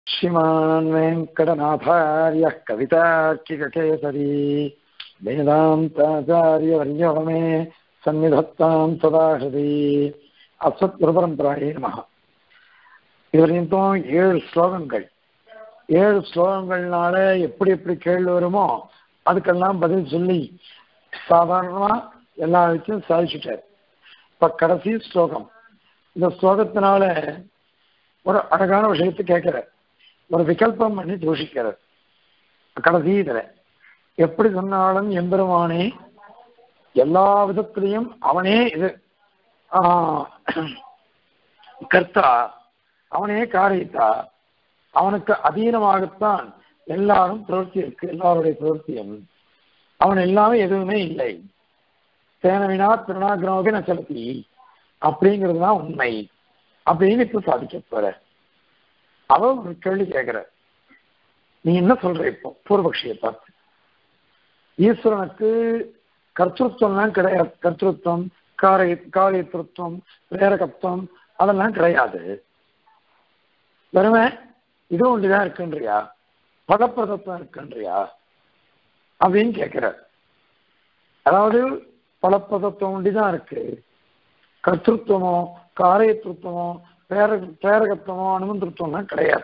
श्रीमान् वेङ्कटनाथार्यः कवितार्किककेसरी वेदान्ताचार्यवर्यो मे सन्निधत्तां सदाहृதி அஸ்வத் குருபரம்பராயே நமக இதுவரையும் ஏழு ஸ்லோகங்கள் ஏழு ஸ்லோகங்கள்னால எப்படி எப்படி கேள்வி வருமோ அதுக்கெல்லாம் பதில் சொல்லி சாதாரணமா எல்லா விஷயம் சாதிச்சுட்டார் இப்ப கடைசி ஸ்லோகம் இந்த ஸ்லோகத்தினால ஒரு அழகான விஷயத்தை கேட்கிறார் ஒரு விகல்பம் பண்ணி தூஷிக்கிறார் கடைசி இதுல எப்படி சொன்னாலும் எம்பெருமானே எல்லா விதத்திலையும் அவனே இது கர்த்தா அவனே காரியத்தா அவனுக்கு அதீனமாகத்தான் எல்லாரும் பிரவர்த்தி இருக்கு எல்லாருடைய பிரவர்த்தியும் அவன் எல்லாமே எதுவுமே இல்லை சேனவினா திருநாகிரமோகி நச்சலத்தி அப்படிங்கிறது தான் உண்மை அப்படின்னு இப்ப சாதிக்க போற அவ ஒரு கேள்வி கேட்கிற நீ என்ன சொல்ற இப்போ பூர்வபக்ஷியை பார்த்து ஈஸ்வரனுக்கு கர்த்தృత్வம்லாம் கிடையாது கர்த்தృత్வம் காரிய காரியத்திருத்தம் பிரேரகத்துவம் அதெல்லாம் கிடையாது வெறுமை இது ஒன்றுதான் இருக்குன்றியா பலப்பிரதத்துவம் இருக்குன்றியா அப்படின்னு கேட்கிற அதாவது பலப்பதத்துவம் ஒண்டிதான் இருக்கு கர்த்தத்துவமோ காரியத்துவமோ பேர பேரகத்துவமோ அனுமந்திருத்தம்லாம் கிடையாது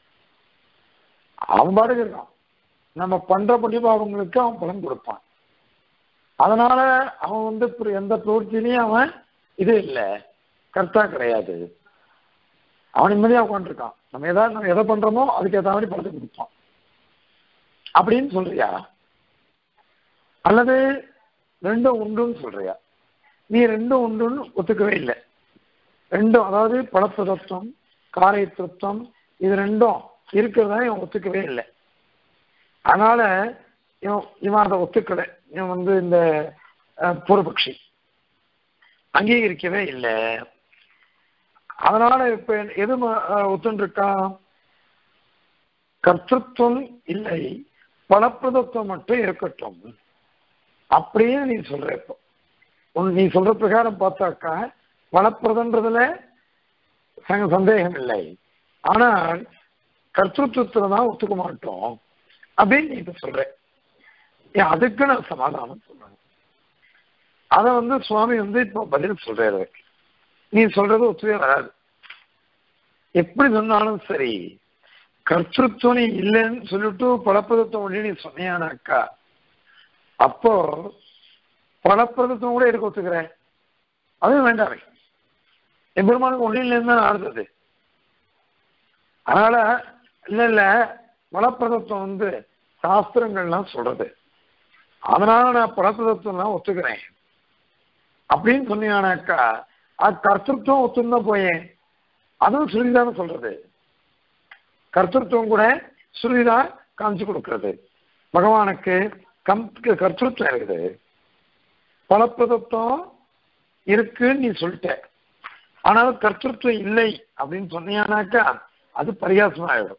அவன் பாட்டுக்கு இருக்கான் நம்ம பண்ற புண்ணியபாவங்களுக்கு அவன் பலன் கொடுப்பான் அதனால அவன் வந்து எந்த பிரவൃத்திலையும் அவன் இது இல்லை கர்த்தா கிடையாது அவன் நிம்மதியாக உட்காந்துருக்கான் நம்ம எதாவது நம்ம எதை பண்றோமோ அதுக்கு ஏற்ற மாதிரி படத்தை கொடுப்பான் அப்படின்னு சொல்றியா அல்லது ரெண்டும் உண்டுன்னு சொல்றியா நீ ரெண்டும் உண்டுன்னு ஒத்துக்கவே இல்லை ரெண்டும் அதாவது பழப்பதத்துவம் காரியத்துவம் இது ரெண்டும் இருக்கிறதா இவன் ஒத்துக்கவே இல்லை அதனால இவன் இவன் அதை ஒத்துக்கலை இவன் வந்து இந்த பூர்வபக்ஷி அங்கீகரிக்கவே இல்லை அதனால இப்ப எது ஒத்துருக்கான் கர்த்தத்துவம் இல்லை பலப்பிரதத்துவம் மட்டும் இருக்கட்டும் அப்படியே நீ சொல்ற இப்போ நீ சொல்ற பிரகாரம் பார்த்தாக்கா பலப்பிரதன்றதுல சந்தேகம் இல்லை ஆனால் கர்த்தத்துவத்துல தான் ஒத்துக்க மாட்டோம் அப்படின்னு நீ இப்ப சொல்ற அதுக்கு நான் சமாதானம் சொல்றேன் அத வந்து சுவாமி வந்து இப்போ பதில் சொல்றாரு நீ சொல்றது ஒத்துவே வராது எப்படி சொன்னாலும் சரி கர்த்தத்துவம் நீ இல்லைன்னு சொல்லிட்டு பலப்பதத்துவம் ஒண்ணு நீ சொன்னியானாக்கா அப்போ பலப்பிரதத்துவம் கூட இருக்க ஒத்துக்கிறேன் அதுவும் வேண்டாமே எம்பெருமானுக்கு ஒன்றில் இருந்து ஆடுறது அதனால இல்ல இல்ல பலப்பிரதத்துவம் வந்து சாஸ்திரங்கள்லாம் சொல்றது அதனால நான் பலப்பிரதத்துவம்லாம் ஒத்துக்கிறேன் அப்படின்னு சொன்னீங்கன்னாக்கா அது கர்த்தத்துவம் ஒத்துன்னு போயேன் அதுவும் சுருதிதான சொல்றது கர்த்தத்துவம் கூட சுருதிதான் காமிச்சு கொடுக்கறது பகவானுக்கு கம் கர்த்தத்துவம் இருக்குது பலப்பிரதத்துவம் இருக்குன்னு நீ சொல்லிட்ட ஆனாலும் கர்த்தத்துவம் இல்லை அப்படின்னு சொன்னீங்கன்னாக்கா அது பரிகாசமாயிடும்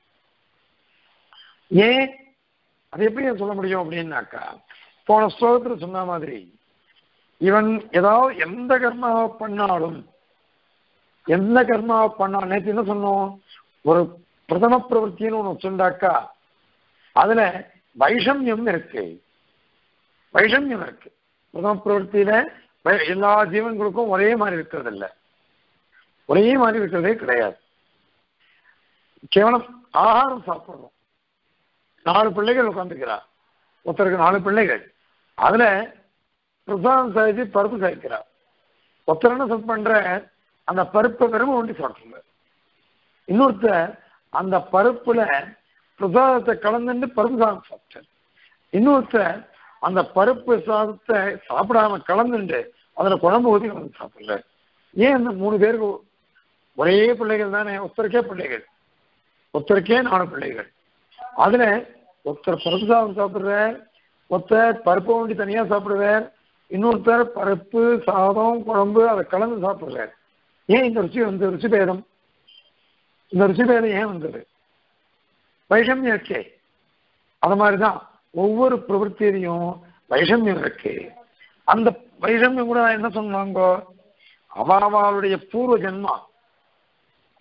ஏன் அது எப்படி சொல்ல முடியும் அப்படின்னாக்கா போன ஸ்லோகத்துல சொன்ன மாதிரி இவன் ஏதாவது எந்த கர்மாவை பண்ணாலும் எந்த கர்மாவை பண்ணாலும் நேற்று என்ன சொன்னோம் ஒரு பிரதம பிரவருத்தின்னு ஒன்று சொன்னாக்கா அதுல வைஷமியம் இருக்கு வைஷமியம் இருக்கு பிரதம பிரவருத்தியில எல்லா ஜீவன்களுக்கும் ஒரே மாதிரி இருக்கிறது இல்லை ஒரே மாதிரி இருக்கிறதே கிடையாது கேவலம் ஆகாரம் சாப்பிடுறோம் நாலு பிள்ளைகள் உட்காந்துக்கிறா ஒருத்தருக்கு நாலு பிள்ளைகள் அதுல பிரசாதம் சாதிச்சு பருப்பு சாய்க்கிறா ஒருத்தர் என்ன சொல் பண்ற அந்த பருப்பை வெறும் ஒண்டி சாப்பிடுங்க இன்னொருத்தர் அந்த பருப்புல பிரசாதத்தை கலந்துட்டு பருப்பு சாதம் சாப்பிட்டார் இன்னொருத்தர் அந்த பருப்பு சாதத்தை சாப்பிடாம கலந்துட்டு அதுல குழம்பு ஊதி கலந்து சாப்பிடல ஏன் இந்த மூணு பேருக்கு ஒரே பிள்ளைகள் தானே ஒருத்தருக்கே பிள்ளைகள் ஒருத்தருக்கே நாலு பிள்ளைகள் அதுல ஒருத்தர் பருப்பு சாதம் சாப்பிடுறார் ஒருத்தர் பருப்பு வண்டி தனியா சாப்பிடுவார் இன்னொருத்தர் பருப்பு சாதம் குழம்பு அதை கலந்து சாப்பிடுறார் ஏன் இந்த ருச்சி வந்து ருச்சி பேதம் இந்த ருச்சி பேதம் ஏன் வந்தது வைஷமியம் இருக்கே அது மாதிரிதான் ஒவ்வொரு பிரவൃத்தியிலையும் வைஷமியம் இருக்கு அந்த வைஷமியம் கூட என்ன சொன்னாங்க அவாவாளுடைய பூர்வ ஜென்மா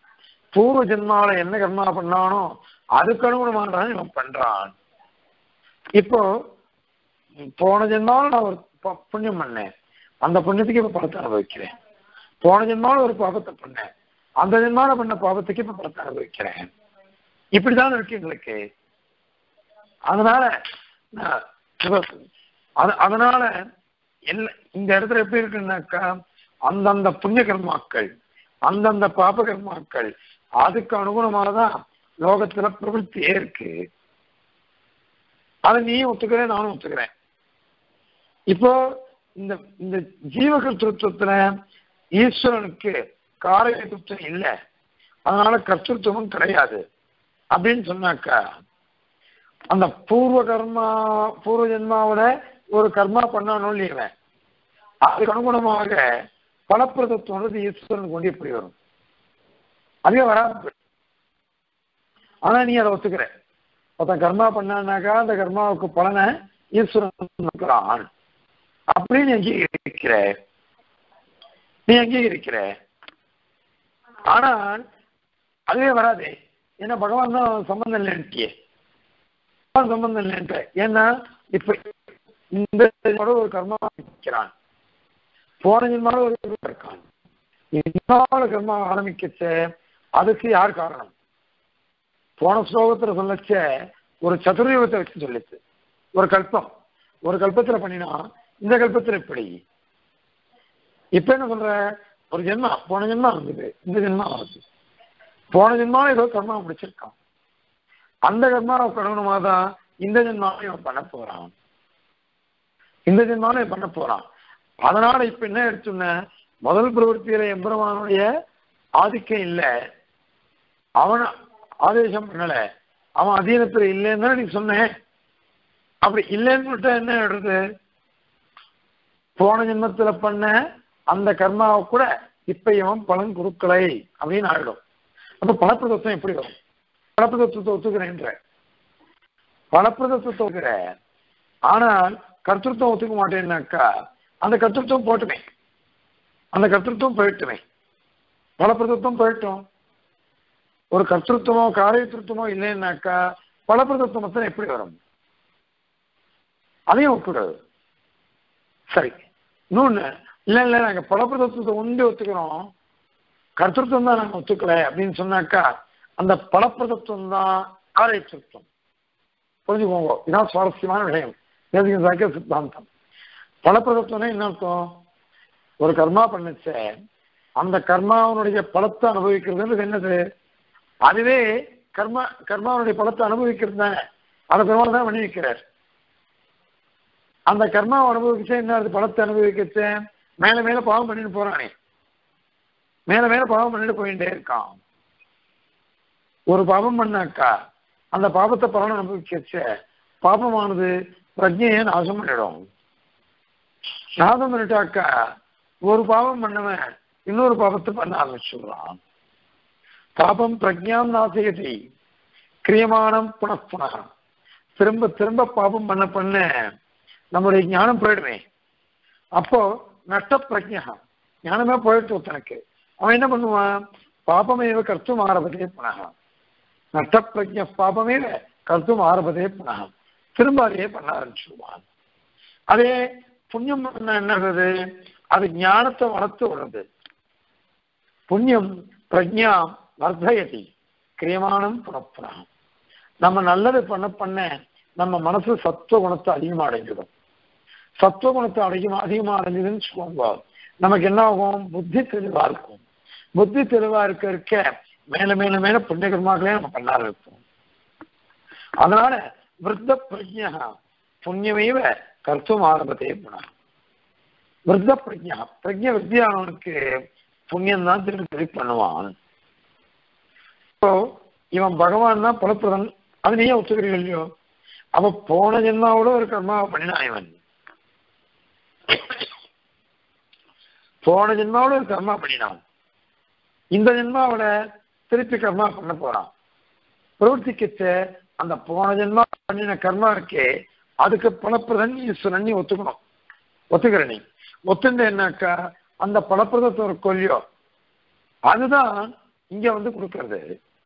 பூர்வ ஜென்மாவில என்ன கர்மா பண்ணானோ அதுக்கு அனுகுணமானதான் இவன் பண்றான் இப்போ போன ஜென்மாவில் நான் ஒரு ப- புண்ணியம் பண்ணேன் அந்த புண்ணியத்துக்கு இப்ப பலத்தை அனுபவிக்கிறேன் போன ஜென்மாவில் ஒரு பாபத்தை பண்ணேன் அந்த ஜென்மாவில பண்ண பாபத்துக்கு இப்ப பலத்தை அனுபவிக்கிறேன் இப்படிதான் இருக்கு எங்களுக்கு அதனால நான் இப்ப அது- அதனால எல்லா இந்த இடத்துல எப்படி இருக்குன்னாக்கா அந்தந்த புண்ணிய கர்மாக்கள் அந்தந்த பாப கர்மாக்கள் அதுக்கு அனுகுணமானதான் லோகத்துல பிரவೃತ್ತಿயே இருக்கு அதை நீயும் ஒத்துக்கிறேன் நானும் ஒத்துக்கிறேன் இப்போ இந்த இந்த ஜீவகர்த்திருவத்துல ஈஸ்வரனுக்கு காரகத்துவம் இல்லை அதனால கர்த்திருவமும் கிடையாது அப்படின்னு சொன்னாக்கா அந்த பூர்வ கர்மா பூர்வ ஜென்மாவோட ஒரு கர்மா பண்ணானோ இல்லையவன் அதுக்கு அனுகுணமாக பலப்பிரதத்துவம் ஈஸ்வரனுக்கு கொண்டு எப்படி வரும் அதுவே வராது போயிடும். ஆனா நீ அதை ஒத்துக்கிற ஒருத்தன் கர்மா பண்ணானாக்கா அந்த கர்மாவுக்கு பலனை ஈஸ்வரன் கொடுக்கிறான் அப்படின்னு அங்கீகரிக்கிற நீ அங்கீகரிக்கிற ஆனால் அதுவே வராதே ஏன்னா பகவான் தான் சம்பந்தம் இல்லைன்ட்டியே பகவான் சம்பந்தம் இல்லைன்ட்டு ஏன்னா இப்ப இந்த ஜென்மாவோட ஒரு கர்மா இருக்கிறான் போன ஜென்மாவோட ஒரு கர்மா இருக்கான் இன்னொரு கர்மா ஆரம்பிக்கச்ச அதுக்கு யார் காரணம் போன ஸ்லோகத்துல சொல்லச்ச ஒரு சதுர்யுகத்தை வச்சு சொல்லிச்சு ஒரு கல்பம் ஒரு கல்பத்துல பண்ணினா இந்த கல்பத்துல எப்படி இப்ப என்ன சொல்ற ஒரு ஜென்மா போன ஜென்மா வந்தது இந்த ஜென்மா வருது போன ஜென்மாவும் ஏதோ கர்மா முடிச்சிருக்கான் அந்த கர்மாவை கடவுணமாக தான் இந்த ஜென்மாவை இவன் பண்ண போறான் இந்த ஜென்மாவை இவன் பண்ண போறான் அதனால இப்ப என்ன எடுத்துன முதல் பிரவൃத்தியில எம்பெருமானுடைய ஆதிக்கம் இல்லை அவன் ஆதேசம் பண்ணல அவன் அதீனத்துல இல்லைன்னு தான் நீ சொன்னேன் அப்படி இல்லைன்னு சொல்லிட்டா என்ன எடுறது போன ஜென்மத்துல பண்ண அந்த கர்மாவை கூட இப்ப இவன் பலன் கொடுக்கலை அப்படின்னு ஆயிடும் அப்ப பலப்பிரதத்துவம் எப்படி வரும் பலப்பிரதத்துவத்தை ஒத்துக்கிறேன்ற பலப்பிரதத்துவத்தை ஒத்துக்கிற ஆனால் கர்த்தத்துவம் ஒத்துக்க மாட்டேன்னாக்கா அந்த கர்த்தத்துவம் போட்டுமே அந்த கர்த்தத்துவம் போயிட்டுமே பலப்பிரதத்துவம் போயிட்டோம் ஒரு கர்த்தத்துவமோ காரியத்திருத்தமோ இல்லைன்னாக்கா பலப்பிரதத்துவம் மொத்தம் எப்படி வரும் அதையும் ஒப்புக்கூடாது சரி இன்னொன்னு இல்ல இல்ல நாங்க பலப்பிரதத்துவத்தை உண்டு ஒத்துக்கிறோம் கர்த்தத்துவம் தான் நாங்க ஒத்துக்கல அப்படின்னு சொன்னாக்கா அந்த பலப்பிரதத்துவம் தான் காரியத்திருத்தம் புரிஞ்சுக்கோங்க இதான் சுவாரஸ்யமான விஷயம் வேதிக சாக்கிய சித்தாந்தம் பலப்பிரதத்துவம்னா என்ன அர்த்தம் ஒரு கர்மா பண்ணுச்ச அந்த கர்மாவனுடைய பலத்தை அனுபவிக்கிறதுன்றது என்னது அதுவே கர்மா கர்மாவனுடைய பலத்தை அனுபவிக்கிறது தானே அதை பெருமாள் தான் பண்ணி வைக்கிறார் அந்த கர்மாவை அனுபவிச்சா என்ன அது பலத்தை அனுபவிக்கச்ச மேல மேல பாவம் பண்ணிட்டு போறானே மேல மேல பாவம் பண்ணிட்டு போயிட்டே இருக்கான் ஒரு பாவம் பண்ணாக்கா அந்த பாவத்தை பலன் அனுபவிக்கச்ச பாபமானது பிரஜையை நாசம் பண்ணிடும் நாசம் பண்ணிட்டாக்கா ஒரு பாவம் பண்ணவன் இன்னொரு பாவத்தை பண்ண ஆரம்பிச்சுடுறான் பாபம் பிரஜாம் நாசயதி கிரியமானம் புனப்புன திரும்ப திரும்ப பாபம் பண்ண பண்ண நம்முடைய ஞானம் போயிடுமே அப்போ நஷ்ட பிரஜா ஞானமே போயிட்டு தனக்கு அவன் என்ன பண்ணுவான் பாபமேவ கர்த்தும் ஆரம்பதே புனக நஷ்ட பிரஜ பாபமே கர்த்தும் ஆரம்பதே புனக திரும்ப அதையே பண்ண ஆரம்பிச்சுடுவான் அதே புண்ணியம் பண்ண என்னது அது ஞானத்தை வளர்த்து விடுறது புண்ணியம் பிரஜா வர்த்தயதி கிரியமானம் புனப்புனம் நம்ம நல்லது பண்ண பண்ண நம்ம மனசு சத்துவ குணத்தை அதிகமா அடைஞ்சிடும் சத்துவ குணத்தை அதிகமா அதிகமா அடைஞ்சதுன்னு சொல்லுவாங்க நமக்கு என்ன ஆகும் புத்தி தெளிவா இருக்கும் புத்தி தெளிவா இருக்க இருக்க மேல மேல மேல புண்ணியகர்மாக்களே நம்ம பண்ண ஆரம்பிப்போம் அதனால விருத்த பிரஜா புண்ணியமைவ கர்த்தம் ஆரம்பத்தே குணம் விருத்த பிரஜா பிரஜா வித்தியானவனுக்கு புண்ணியம் தான் திருப்பி திருப்பி பண்ணுவான் இப்போ இவன் பகவான் தான் பலப்பிரதன் அது நீயே ஒத்துக்கிறீங்க இல்லையோ அவ போன ஜென்மாவோட ஒரு கர்மாவை பண்ணினான் இவன் போன ஜென்மாவோட ஒரு கர்மா பண்ணினான் இந்த ஜென்மாவோட திருப்பி கர்மா பண்ண போறான் பிரவர்த்திக்கச்ச அந்த போன ஜென்மா பண்ணின கர்மா இருக்கே அதுக்கு பலப்பிரதன் ஈஸ்வரன் நீ ஒத்துக்கணும் ஒத்துக்கிற நீ ஒத்துண்ட என்னக்கா அந்த பலப்பிரதத்தை ஒரு கொல்லியோ அதுதான் இங்க வந்து கொடுக்கறது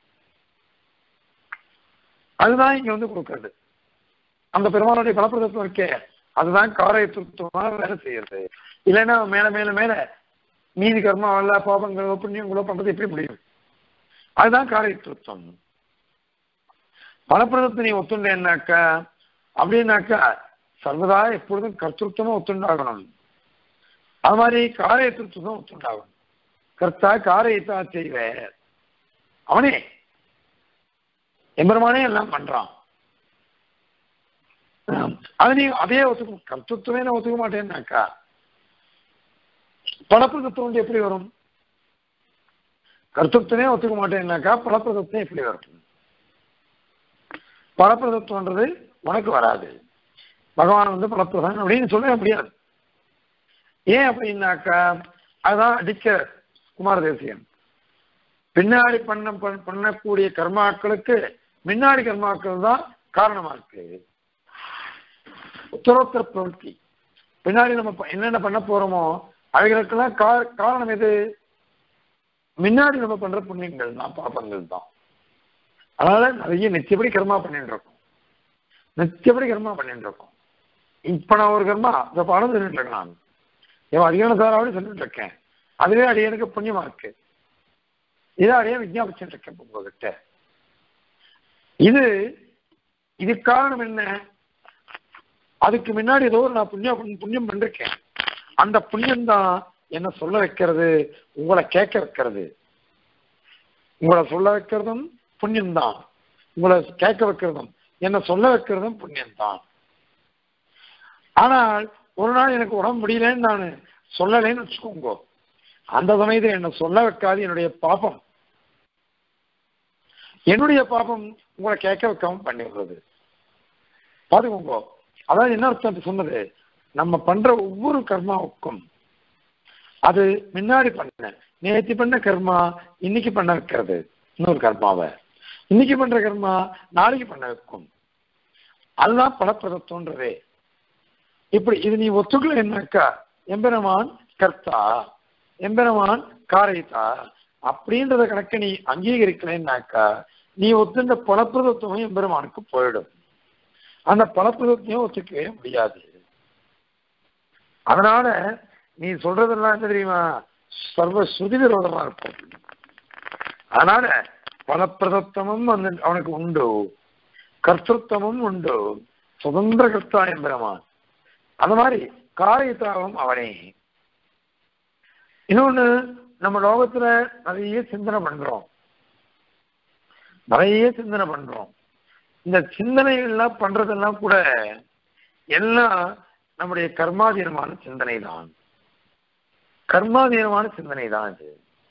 அதுதான் இங்க வந்து கொடுக்கறது அந்த பெருமாளுடைய பலப்பிரதத்துவம் இருக்கே அதுதான் காரியத்துவமா வேலை செய்யறது இல்லைன்னா மேல மேல மேல மீதி கர்மா அல்ல பாபங்களோ புண்ணியங்களோ பண்றது எப்படி முடியும் அதுதான் காரியத்துவம் பலப்பிரதத்தை நீ ஒத்துண்டேன்னாக்கா அப்படின்னாக்கா சர்வதா எப்பொழுதும் கர்த்தத்துவமா ஒத்துண்டாகணும் அது மாதிரி காரியத்துவம் ஒத்துண்டாகணும் கர்த்தா காரியத்தா செய்வ அவனே எம்பெருமானே எல்லாம் பண்றான் அது நீ அதே ஒத்துக்க கர்த்தத்துவமே நான் ஒத்துக்க மாட்டேன்னாக்கா பலப்பிரதத்துவம் எப்படி வரும் கர்த்தத்துவமே ஒத்துக்க மாட்டேன்னாக்கா பலப்பிரதத்துவம் எப்படி வரும் பலப்பிரதத்துவன்றது உனக்கு வராது பகவான் வந்து பலப்பிரதான் அப்படின்னு சொல்ல முடியாது ஏன் அப்படின்னாக்கா அதான் அடிக்க குமார தேசியன் பின்னாடி பண்ண பண்ணக்கூடிய கர்மாக்களுக்கு முன்னாடி கர்மாக்கள் தான் காரணமா இருக்கு உத்தரோத்தர பிரவൃத்தி பின்னாடி நம்ம என்னென்ன பண்ண போறோமோ அவைகளுக்கெல்லாம் காரணம் எது முன்னாடி நம்ம பண்ற புண்ணியங்கள் தான் பாப்பங்கள் தான் அதனால நிறைய நிச்சயப்படி கர்மா பண்ணிட்டு இருக்கோம் நிச்சயப்படி கர்மா பண்ணிட்டு இருக்கோம் இப்ப நான் ஒரு கர்மா இந்த பாடம் சொல்லிட்டு இருக்கேன் நான் என் அதிகார சாராவது சொல்லிட்டு இருக்கேன் அதுவே அடியனுக்கு புண்ணியமா இருக்கு இதை அடைய விஜயாபிச்சுட்டு இருக்கேன் உங்ககிட்ட இது இது காரணம் என்ன அதுக்கு முன்னாடி ஏதோ ஒரு நான் புண்ணியம் புண்ணியம் பண்ணிருக்கேன் அந்த புண்ணியம் தான் என்ன சொல்ல வைக்கிறது உங்களை கேட்க வைக்கிறது உங்களை சொல்ல வைக்கிறதும் புண்ணியம் தான் உங்களை கேட்க வைக்கிறதும் என்ன சொல்ல வைக்கிறதும் புண்ணியம் தான் ஆனால் ஒரு நாள் எனக்கு உடம்பு முடியலன்னு நான் சொல்லலைன்னு வச்சுக்கோங்க அந்த சமயத்தில் என்ன சொல்ல வைக்காது என்னுடைய பாப்பம் என்னுடைய பாப்பம் உங்களை கேட்க வைக்காம பண்ணிடுறது பாத்துக்கோங்க அதாவது என்ன அர்த்தம் சொன்னது நம்ம பண்ற ஒவ்வொரு கர்மாவுக்கும் அது முன்னாடி பண்ண நேற்று பண்ண கர்மா இன்னைக்கு பண்ண வைக்கிறது இன்னொரு கர்மாவை இன்னைக்கு பண்ற கர்மா நாளைக்கு பண்ண வைக்கும் அதுதான் பலப்பிரதத்துவன்றதே இப்படி இது நீ ஒத்துக்கல என்னக்கா எம்பெருமான் கர்த்தா எம்பெருமான் காரியத்தா அப்படின்றத கணக்க நீ அங்கீகரிக்கலைன்னாக்கா நீ ஒத்துண்ட பலப்பிரதத்துவம் எம்பெருமானுக்கு போயிடும் அந்த பலப்பிரதத்தையும் ஒத்துக்கவே முடியாது அதனால நீ சொல்றதெல்லாம் என்ன தெரியுமா சர்வ ஸ்ருதி விரோதமா இருக்கும் அதனால பலப்பிரதத்துவமும் வந்து அவனுக்கு உண்டு கர்த்தத்துவமும் உண்டு சுதந்திர கர்த்தா எம்பெருமான் அந்த மாதிரி காரியத்தாகவும் அவனே இன்னொன்னு நம்ம லோகத்துல நிறைய சிந்தனை பண்றோம் நிறைய சிந்தனை பண்றோம் இந்த சிந்தனைகள்லாம் பண்றதெல்லாம் கூட எல்லாம் நம்முடைய கர்மாதீனமான சிந்தனை தான் கர்மாதீனமான சிந்தனை தான் இது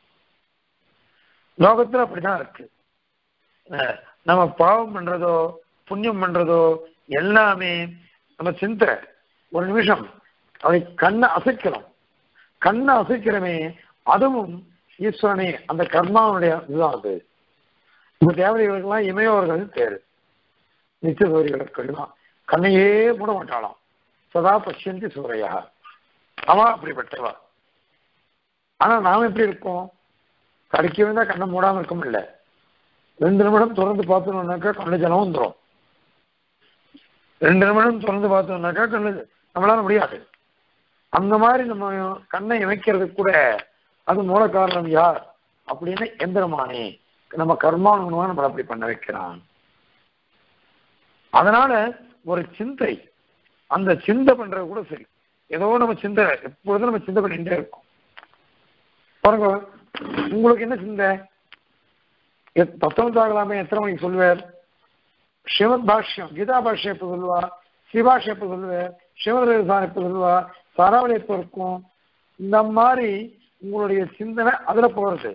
லோகத்துல அப்படிதான் இருக்கு நம்ம பாவம் பண்றதோ புண்ணியம் பண்றதோ எல்லாமே நம்ம சிந்தை ஒரு நிமிஷம் அதை கண்ணை அசைக்கிறோம் கண்ணை அசைக்கிறமே அதுவும் ஈஸ்வரனே அந்த கர்மாவுடைய இதுதான் அது இந்த தேவதைகளுக்கெல்லாம் இமையோர்கள் பேரு நித்தியசூரிகளுக்கெல்லாம் கண்ணையே மூட மாட்டாளாம் சதா பசியந்தி சூரையா அவன் அப்படிப்பட்டவா ஆனா நாம எப்படி இருக்கோம் கடிக்க வேண்டா கண்ணை மூடாம இருக்க முடியல ரெண்டு நிமிடம் திறந்து பார்த்தோம்னாக்கா கண்ணு ஜலம் வந்துடும் ரெண்டு நிமிடம் திறந்து பார்த்தோம்னாக்கா கண்ணு நம்மளால முடியாது அந்த மாதிரி நம்ம கண்ணை இமைக்கிறது கூட அது மூல காரணம் யார் அப்படின்னு எந்திரமானே நம்ம கர்மானுமா நம்மளை அப்படி பண்ண வைக்கிறான் அதனால ஒரு சிந்தை அந்த சிந்தை பண்றது கூட சரி ஏதோ நம்ம சிந்தை எப்பொழுதும் நம்ம சிந்தை பண்ணிட்டே இருக்கோம் பாருங்க உங்களுக்கு என்ன சிந்தை தத்துவத்தாகலாமே எத்தனை மணிக்கு சொல்லுவார் சிவத் பாஷ்யம் கீதா பாஷ்யம் எப்ப சொல்லுவா சிவாஷ்யம் எப்ப சொல்லுவார் சிவரேசான் எப்ப சொல்லுவா சரவணை எப்ப இருக்கும் இந்த மாதிரி உங்களுடைய சிந்தனை அதுல போறது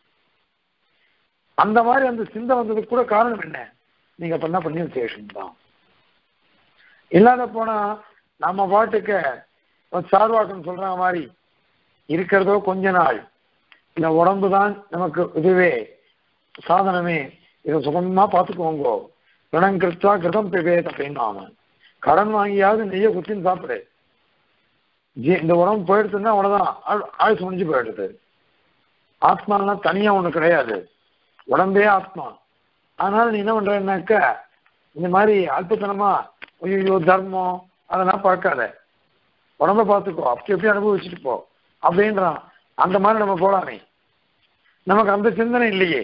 அந்த மாதிரி அந்த சிந்தை வந்ததுக்கு கூட காரணம் என்ன நீங்க பண்ண பண்ணி விசேஷம் தான் இல்லாத போனா நம்ம பாட்டுக்கு சார்வாக்கம் சொல்ற மாதிரி இருக்கிறதோ கொஞ்ச நாள் இந்த உடம்பு தான் நமக்கு இதுவே சாதனமே இதை சுகமா பார்த்துக்கோங்க ரிணம் கிருத்தா கிருதம் பிவேத் அப்படின்னு கடன் வாங்கியாவது நெய்ய குத்தின்னு சாப்பிடு இந்த உடம்பு போயிடுச்சுன்னா அவ்வளவுதான் ஆயுசு முடிஞ்சு போயிடுது ஆத்மானா தனியா ஒண்ணு கிடையாது உடம்பே ஆத்மா அதனால நீ என்ன பண்றன்னாக்க இந்த மாதிரி அல்பத்தனமா ஐயோ தர்மம் அதெல்லாம் பார்க்காத உடம்ப பார்த்துக்கோ அப்படி எப்படி அனுபவிச்சுட்டு போ அப்படின்றான் அந்த மாதிரி நம்ம போலாமே நமக்கு அந்த சிந்தனை இல்லையே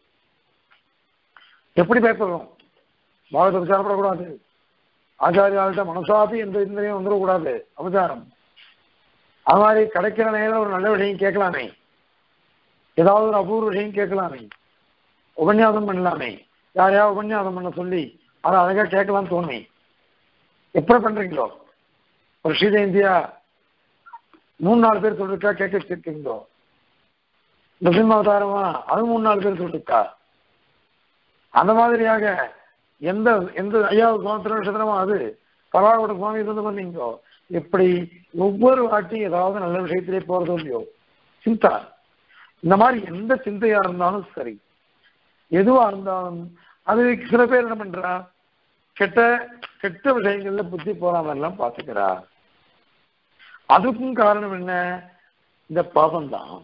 எப்படி பயப்படுறோம் பாகத்தை சாப்பிடக்கூடாது ஆச்சாரியாள்கிட்ட மனசாப்பி எந்த சிந்தனையும் வந்துடக்கூடாது அவதாரம் அது மாதிரி கிடைக்கிற நேரம் ஒரு நல்ல விஷயம் கேட்கலாமே ஏதாவது ஒரு அபூர்வ விஷயம் கேட்கலாமே உபன்யாசம் பண்ணலாமே யாரையா உபன்யாசம் பண்ண சொல்லி அதை அழகா கேட்கலாம்னு தோணுமே எப்படி பண்றீங்களோ ஒரு ஸ்ரீ ஜெயந்தியா மூணு நாலு பேர் சொல்லிருக்கா கேட்க வச்சிருக்கீங்களோ நரசிம்ம அவதாரமா அது மூணு நாலு பேர் சொல்லிருக்கா அந்த மாதிரியாக எந்த எந்த ஐயாவது சுவாமி நட்சத்திரமோ அது பரவாயில்ல சுவாமி இருந்து பண்ணீங்களோ எப்படி ஒவ்வொரு வாட்டியும் ஏதாவது நல்ல விஷயத்திலே போறதோ இல்லையோ சிந்தா இந்த மாதிரி எந்த சிந்தையா இருந்தாலும் சரி எதுவா இருந்தாலும் அது சில பேர் என்ன பண்றா கெட்ட கெட்ட விஷயங்கள்ல புத்தி போறாம எல்லாம் பாத்துக்கிறா அதுக்கும் காரணம் என்ன இந்த பாபம்தான்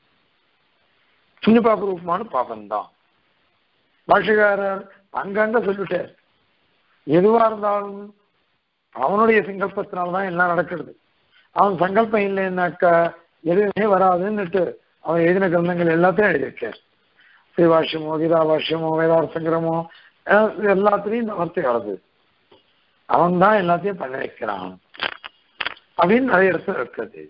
சின்ன பாப ரூபமான பாபம்தான் பாஷகாரர் அங்கங்க சொல்லிட்டார் எதுவா இருந்தாலும் அவனுடைய சங்கல்பத்தினால்தான் எல்லாம் நடக்கிறது அவன் சங்கல்பம் இல்லைன்னாக்கா எதுவுமே வராதுன்னுட்டு அவன் எழுதின கிரந்தங்கள் எல்லாத்தையும் எழுதியிருக்கார் ஸ்ரீபாஷ்யமோ கீதாபாஷ்யமோ வேதார்த்தங்கிரமோ எல்லாத்துலயும் இந்த வார்த்தை வருது அவன் தான் எல்லாத்தையும் பண்ண வைக்கிறான் அப்படின்னு நிறைய இடத்துல இருக்குது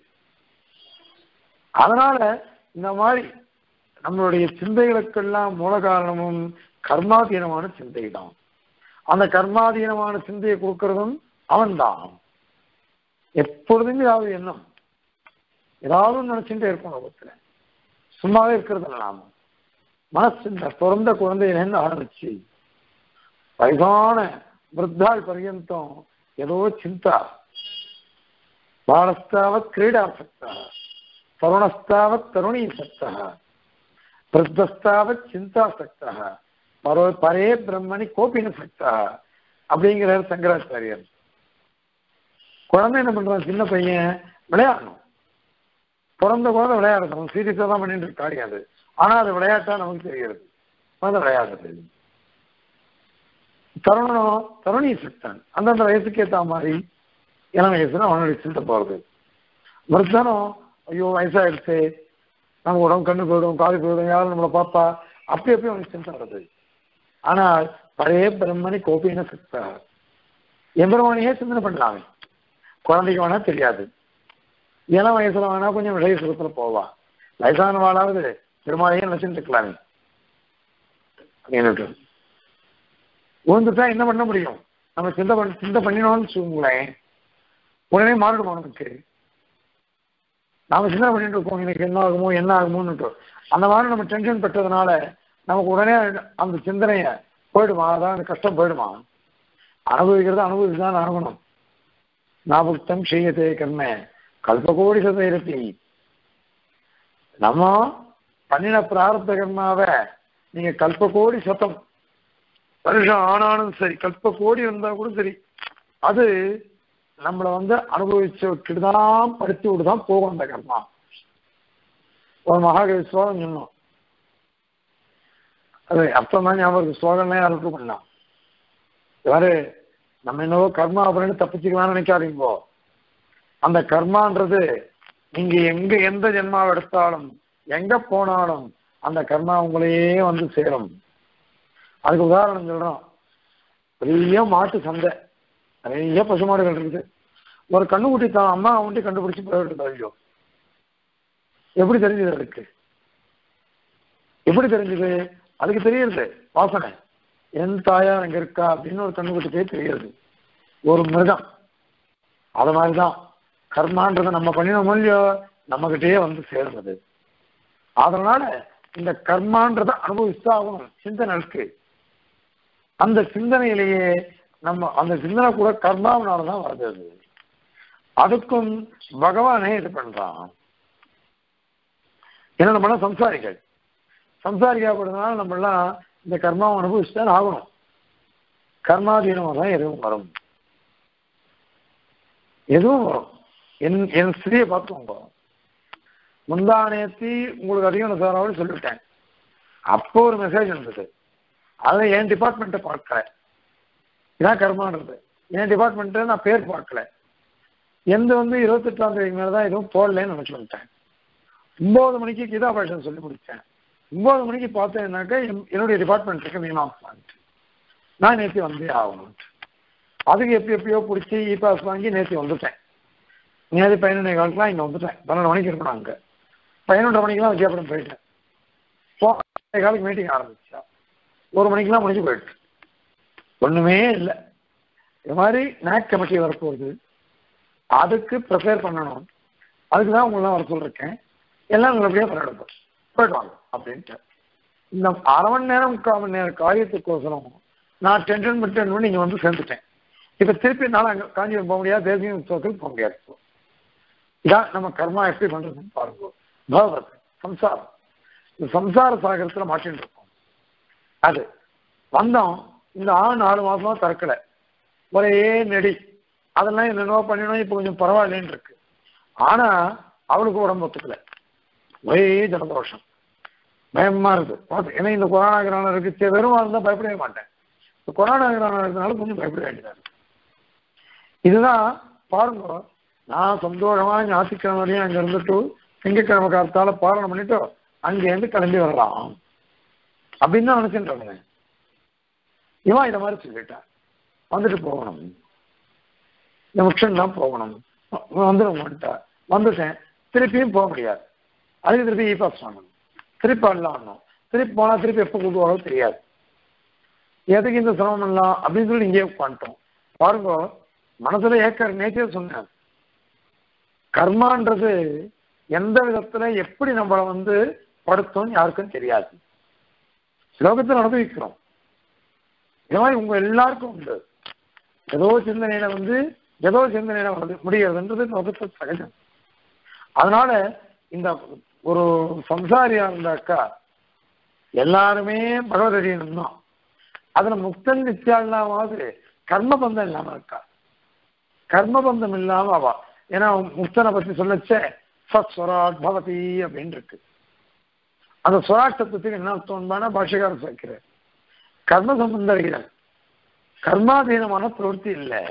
அதனால இந்த மாதிரி நம்மளுடைய சிந்தைகளுக்கெல்லாம் மூல காரணமும் கர்மாதீனமான சிந்தை தான் அந்த கர்மாதீனமான சிந்தையை கொடுக்கறதும் அவன்தான் எப்பொழுதுமே ஏதாவது எண்ணம் ஏதாவது நினைச்சுட்டே இருக்கும் லோகத்துல சும்மாவே இருக்கிறது இல்லை நாம மனசு இந்த பிறந்த குழந்தையிலேருந்து ஆரம்பிச்சு வயதான விருத்தாள் பர்யந்தம் ஏதோ சிந்தா பாலஸ்தாவத் கிரீடாசக்தா தருணஸ்தாவத் தருணீ சக்தா பிரத்தஸ்தாவத் சிந்தாசக்தா பரோ பரே பிரம்மணி கோபின சக்தா அப்படிங்கிறார் சங்கராச்சாரியர் குழந்தை என்ன பண்றான் சின்ன பையன் விளையாடணும் பிறந்த குழந்தை விளையாடணும் சீரியஸா தான் பண்ணிட்டு இருக்காடி அது ஆனா அது விளையாட்டா நமக்கு தெரிகிறது குழந்தை விளையாடுறது தருணனும் தருணி சக்தன் அந்தந்த வயசுக்கு ஏத்த மாதிரி இளம் வயசுல அவனுடைய சிந்தை போறது விருத்தனும் ஐயோ வயசாயிடுச்சு நம்ம உடம்பு கண்ணு போயிடும் காது போயிடும் யாரும் நம்மளை பார்த்தா அப்படி அப்படி அவனுக்கு சிந்தை வருது ஆனால் பழைய பிரம்மணி கோபின சக்தா எம்பெருமானியே சிந்தனை பண்ணலாமே குழந்தைக்கு வேணா தெரியாது இளம் வயசுல வேணா கொஞ்சம் விளைய சுரத்துல போவா வயசான வாழாவது பெருமாளையே நினைச்சுட்டு இருக்கலாமே அப்படின்னு உழுந்துட்டா என்ன பண்ண முடியும் நம்ம சிந்தை பண்ண சிந்தை பண்ணினோம்னு வச்சுக்கோங்களேன் உடனே மாறிடும் நமக்கு நாம சிந்தனை பண்ணிட்டு இருக்கோம் எனக்கு என்ன ஆகுமோ என்ன ஆகுமோன்னு அந்த மாதிரி நம்ம டென்ஷன் பெற்றதுனால நமக்கு உடனே அந்த சிந்தனைய போயிடுமா அதான் அந்த கஷ்டம் போயிடுமா அனுபவிக்கிறது அனுபவிச்சு தான் அனுகணும் நாபுக்தம் செய்யதே கர்ம கல்பகோடி சதைரத்தி நம்ம பண்ணின பிராரத்த கர்மாவை நீங்க கல்பகோடி சத்தம் வருஷம் ஆனாலும் சரி கல்ப கோடி இருந்தா கூட சரி அது நம்மளை வந்து அனுபவிச்சு விட்டுட்டு தான் படுத்தி விட்டு தான் போகும் அந்த கர்மா ஒரு மகாகவி ஸ்லோகம் சொன்னோம் அது அர்த்தம் தான் ஞாபகம் ஸ்லோகம்லாம் யாருக்கு பண்ணலாம் யாரு நம்ம என்னவோ கர்மா அப்படின்னு தப்பிச்சுக்கலாம்னு நினைக்காதீங்கோ அந்த கர்மான்றது நீங்க எங்க எந்த ஜென்மாவை எடுத்தாலும் எங்க போனாலும் அந்த கர்மா உங்களையே வந்து சேரும் அதுக்கு உதாரணம் சொல்றோம் பெரிய மாட்டு சந்தை நிறைய பசுமாடுகள் இருக்குது ஒரு கண்ணுக்குட்டி தான் அம்மா அவன்ட்டு கண்டுபிடிச்சு போயிட்டு ஐயோ எப்படி தெரிஞ்சது அதுக்கு எப்படி தெரிஞ்சது அதுக்கு தெரியுது வாசனை என் தாயார் அங்க இருக்கா அப்படின்னு ஒரு கண்ணுக்குட்டிக்கே தெரியுது ஒரு மிருகம் அது மாதிரிதான் கர்மான்றதை நம்ம பண்ணினோமோ இல்லையோ நம்மகிட்டயே வந்து சேர்ந்தது அதனால இந்த கர்மான்றதை அனுபவிச்சுதான் ஆகணும் சிந்தனை இருக்கு அந்த சிந்தனையிலேயே நம்ம அந்த சிந்தனை கூட கர்மாவனாலதான் வருது அது அதுக்கும் பகவானே இது பண்றான் ஏன்னா நம்ம எல்லாம் சம்சாரிகள் சம்சாரிக்கா போடுறதுனால நம்ம எல்லாம் இந்த கர்மாவை அனுபவிச்சுதான் ஆகணும் கர்மாதீனமாக தான் எதுவும் வரும் எதுவும் வரும் என் என் ஸ்திரியை பார்த்துக்கோங்க முந்தா நேத்தி உங்களுக்கு அதிகம் சாராவது சொல்லிவிட்டேன் அப்போ ஒரு மெசேஜ் இருந்தது அதை என் டிபார்ட்மெண்ட்டை பார்க்கல இதான் கர்மான்றது என் டிபார்ட்மெண்ட்டை நான் பேர் பார்க்கல எந்த வந்து இருபத்தெட்டாம் தேதி மேலே தான் எதுவும் போடலன்னு நினச்சி வந்துட்டேன் ஒன்பது மணிக்கு கீதா பாஷன் சொல்லி முடித்தேன் ஒன்பது மணிக்கு பார்த்தேன்னாக்கா என்- என்னுடைய டிபார்ட்மெண்ட்டுக்கு வீணாகலான்ட்டு நான் நேற்று வந்தே ஆகணும்ட்டு அதுக்கு எப்போ எப்பயோ பிடிச்சி இ பாஸ் வாங்கி நேற்று வந்துட்டேன் நேற்று பதினொன்றே காலத்துலாம் இங்கே வந்துட்டேன் பன்னெண்டு மணிக்கு இருக்கணும் அங்கே பதினொன்றரை மணிக்கெல்லாம் விஜயபுரம் போயிட்டேன் போன காலுக்கு மீட்டிங் ஆரம்பிச்சா ஒரு மணிக்கெல்லாம் முடிஞ்சு போயிட்டு ஒண்ணுமே இல்லை இது மாதிரி நேக் கமிட்டி வரப்போகுது அதுக்கு ப்ரிப்பேர் பண்ணணும் அதுக்கு தான் உங்களெல்லாம் வர சொல்லிருக்கேன் எல்லாம் நல்லபடியாக பண்ணிடுப்போம் போயிட்டு வாங்க அப்படின்ட்டு இந்த அரை மணி நேரம் முக்கால் மணி நேரம் காரியத்துக்கோசரம் நான் டென்ஷன் பண்ணி டென்ஷன் பண்ணி இங்கே வந்து சேர்ந்துட்டேன் இப்போ திருப்பி என்னால் அங்கே காஞ்சிபுரம் போக முடியாது தேசிய உற்சவத்துக்கு போக முடியாது இப்போ. இதான் நம்ம கர்மா எப்படி பண்றதுன்னு பாருங்க பகவத் சம்சாரம் இந்த சம்சார சாகரத்துல மாட்டின்னு இருக்கோம் அது வந்தோம் இந்த ஆண் நாலு மாசமா திறக்கல ஒரே நெடி அதெல்லாம் என்னென்னவோ பண்ணினோம் இப்போ கொஞ்சம் பரவாயில்லன்னு இருக்கு ஆனா அவளுக்கு உடம்பு ஒத்துக்கல ஒரே ஜலதோஷம் பயமா இருக்கு பார்த்து ஏன்னா இந்த கொரோனா கிரானம் இருக்கு சரி, வெறும் இருந்தால் பயப்படவே மாட்டேன் இந்த கொரோனா கிரானம் இருக்கிறதுனால கொஞ்சம் பயப்பட வேண்டியதா இருக்கு இதுதான் பாருங்க நான் சந்தோஷமா ஞாயிற்றுக்கிழமை வரையும் அங்க இருந்துட்டு திங்கக்கிழமை காலத்தால பாரணம் பண்ணிட்டு அங்கேருந்து கிளம்பி வரலாம் அப்படின்னு தான் நினைச்சுட்டு இருந்தேன் இவன் இதை மாதிரி சொல்லிட்டான் வந்துட்டு போகணும் இந்த முக்ஷன் தான் போகணும் வந்துடும் வந்துட்டா வந்துட்டேன் திருப்பியும் போக முடியாது அதுக்கு திருப்பி இ பாஸ் வாங்கணும் திருப்பி வரலாம் வரணும் திருப்பி போனா திருப்பி எப்போ கூப்பிடுவாரோ தெரியாது எதுக்கு இந்த சிரமம் பண்ணலாம் அப்படின்னு சொல்லி இங்கேயே உட்காந்துட்டோம் பாருங்க மனசுல ஏக்கர் நேச்சே சொன்னேன் கர்மான்றது எந்த விதத்துல எப்படி நம்மளை வந்து படுத்தும் யாருக்கும் தெரியாது லோகத்தில் அனுபவிக்கிறோம் இது மாதிரி உங்க எல்லாருக்கும் உண்டு ஏதோ சிந்தனையில வந்து ஏதோ சிந்தனையில வந்து முடிகிறதுன்றது லோகத்தில் சகஜம் அதனால இந்த ஒரு சம்சாரியா இருந்தாக்கா எல்லாருமே பகவதீனம் தான் அதுல முக்தன் நித்தியாலாவது கர்ம பந்தம் இல்லாம இருக்கா கர்ம பந்தம் இல்லாம அவா ஏன்னா முக்தனை பத்தி சொல்லச்சே சத் ஸ்வராட் பவதி அப்படின்னு இருக்கு அந்த ஸ்வராட் சத்தத்துக்கு என்ன அர்த்தம்னா பாஷகாரம் சேர்க்கிறார் கர்ம சம்பந்த ரகிதம் கர்மாதீனமான பிரவೃತ್ತಿ இல்லை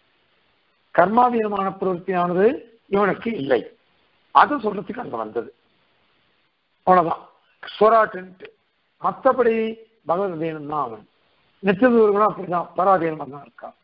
கர்மாதீனமான பிரவೃತ್ತಿயானது இவனுக்கு இல்லை அது சொல்றதுக்கு அங்க வந்தது அவ்வளவுதான் ஸ்வராட்டுன்ட்டு மற்றபடி பகவதீனம் தான் அவன் நித்தியதூர்களும் அப்படிதான் பராதீனமா தான் இருக்கான்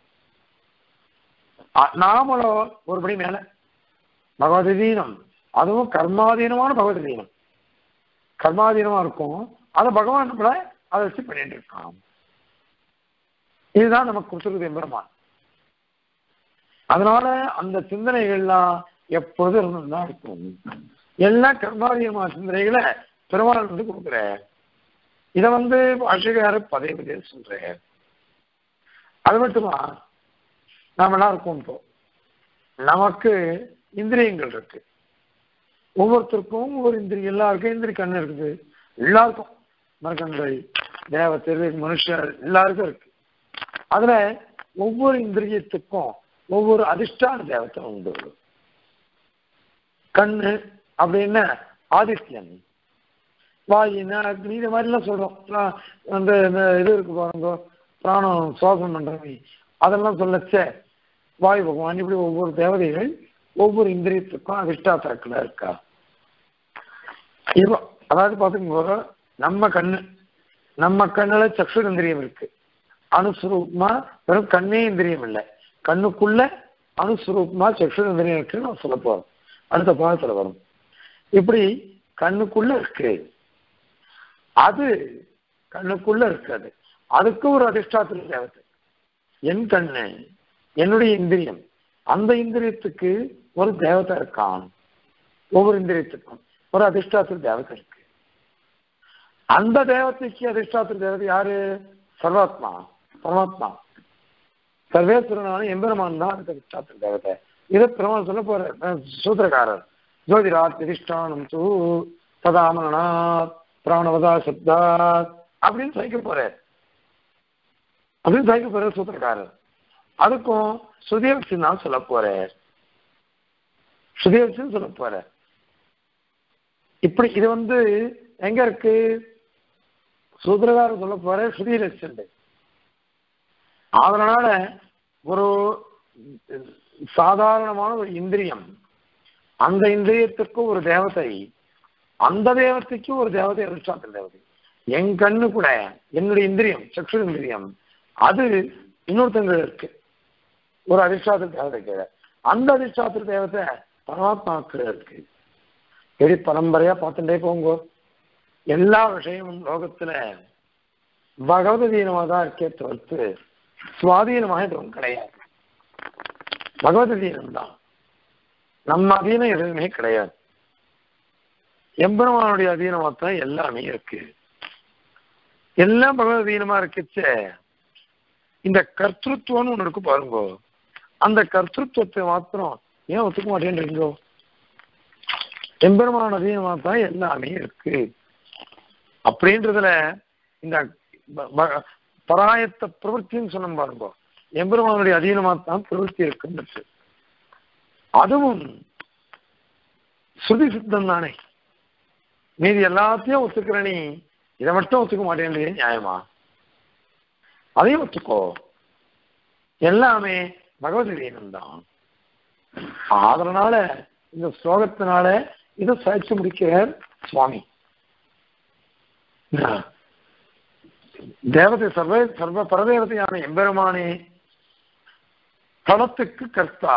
அ- நாமளோ ஒருபடி மேல பகவதீனம் அதுவும் கர்மாதீனமான பகவதீனம் கர்மாதீனமா இருக்கும் அதை பகவான் நம்மள அதை வச்சு பண்ணிட்டு இருக்கான் இதுதான் நமக்கு கொடுத்துருக்குது எம்பெருமான் அதனால அந்த சிந்தனைகள்லாம் எப்பொழுதும் இருந்துதான் இருக்கும் எல்லா கர்மாதீனமான சிந்தனைகளை பெருமாள் வந்து கொடுக்குற இதை வந்து பாஷகார பதவி பதவி சொல்றேன் அது மட்டுமா நாம எல்லாம் இருக்கோம் இப்போ நமக்கு இந்திரியங்கள் இருக்கு ஒவ்வொருத்தருக்கும் ஒவ்வொரு இந்திரியம் எல்லாருக்கும் இந்திரி கண்ணு இருக்குது எல்லாருக்கும் மரக்கண்கள் தேவத்தர் மனுஷர் எல்லாருக்கும் இருக்கு அதுல ஒவ்வொரு இந்திரியத்துக்கும் ஒவ்வொரு அதிஷ்டான தேவத்தை உண்டு கண்ணு அப்படின்னா ஆதித்யன் வாயினா அக்னி இது மாதிரிலாம் சொல்றோம் பிர- அந்த இந்த இது இருக்கு பாருங்க பிராணம் சுவாசம் பண்றவை அதெல்லாம் சொல்லச்சே வாயு பகவான் இப்படி ஒவ்வொரு தேவதைகள் ஒவ்வொரு இந்திரியத்துக்கும் அதிஷ்டாத்தாக்களா இருக்கா இப்போ அதாவது பாத்துக்கோங்க நம்ம கண்ணு நம்ம கண்ணுல சக்ஷு இந்திரியம் இருக்கு அணுஸ்வரூபமா வெறும் கண்ணே இந்திரியம் இல்லை கண்ணுக்குள்ள அணுஸ்வரூபமா சக்ஷு இந்திரியம் இருக்குன்னு நான் சொல்ல போறோம் அடுத்த பாகத்துல வரும் இப்படி கண்ணுக்குள்ள இருக்கு அது கண்ணுக்குள்ள இருக்காது அதுக்கு ஒரு அதிஷ்டாத்திர தேவதை என் கண்ணு என்னுடைய இந்திரியம் அந்த இந்திரியத்துக்கு ஒரு தேவதை இருக்கான் ஒவ்வொரு இந்திரியத்துக்கும் ஒரு அதிஷ்டாத்திர தேவதை இருக்கு அந்த தேவதைக்கு அதிஷ்டாத்திர தேவதை யாரு சர்வாத்மா பரமாத்மா சர்வேஸ்வரனான எம்பெருமான் தான் அதுக்கு அதிஷ்டாத்திர தேவதை இதை பெருமாள் சொல்ல போற அஹ், சூத்திரக்காரர் ஜோதிராத் அதிஷ்டானம் தூ ததாமனாத் பிராணவதா சப்தாத் அப்படின்னு சைக்க போறார் அப்படின்னு சைக்க போறார் சூத்திரக்காரர் அதுக்கும் சுதேவசி தான் சொல்ல போறார் சுதேவசின்னு சொல்ல போறார் இப்படி இது வந்து எங்க இருக்கு சூத்திரகாரர் சொல்ல போற ஸ்ரீலட்சண்டு அதனால ஒரு சாதாரணமான ஒரு இந்திரியம் அந்த இந்திரியத்துக்கு ஒரு தேவதை அந்த தேவதைக்கு ஒரு தேவதை அதிர்ஷ்டாத்திர தேவதை என் கண்ணு கூட என்னுடைய இந்திரியம் சக்ஷு இந்திரியம் அது இன்னொருத்தங்க இருக்கு ஒரு அதிர்ஷ்டாத்திர தேவதை கீழே அந்த அதிர்ஷ்டாத்திர தேவதை பரமாத்மாவுக்கு இருக்கு எப்படி பரம்பரையா பார்த்துட்டே போங்கோ எல்லா விஷயமும் லோகத்துல பகவதீனமாக தான் இருக்கே தவிர்த்து சுவாதீனமாக எதுவும் கிடையாது பகவதீனம் தான் நம்ம அதீனம் எதுவுமே கிடையாது எம்பெருமானுடைய அதீனமாக தான் எல்லாமே இருக்கு எல்லாம் பகவதீனமா இருக்குச்சே இந்த கர்த்தத்துவம்னு ஒண்ணு இருக்கு பாருங்கோ அந்த கர்த்தத்துவத்தை மாத்திரம் ஏன் ஒத்துக்க மாட்டேன்றீங்கோ எம்பெருமான அதீனமா தான் எல்லாமே இருக்கு அப்படின்றதுல இந்த ப- ப- பராயத்த பிரவൃத்தின்னு சொன்ன பாருங்க எம்பெருமானுடைய அதீனமா தான் பிரவൃத்தி இருக்குன்றது அதுவும் ஸ்ருதி சித்தம் தானே மீதி எல்லாத்தையும் ஒத்துக்கிற நீ இதை மட்டும் ஒத்துக்க மாட்டேன்றது நியாயமா அதையும் ஒத்துக்கோ எல்லாமே பகவதீனம் தான் அதனால இந்த ஸ்லோகத்தினால இதை சாய்ச்சி முடிக்கிறார் சுவாமி என்ன? தேவதை சர்வ சர்வ பரதேவதையான எம்பெருமானே பணத்துக்கு கர்த்தா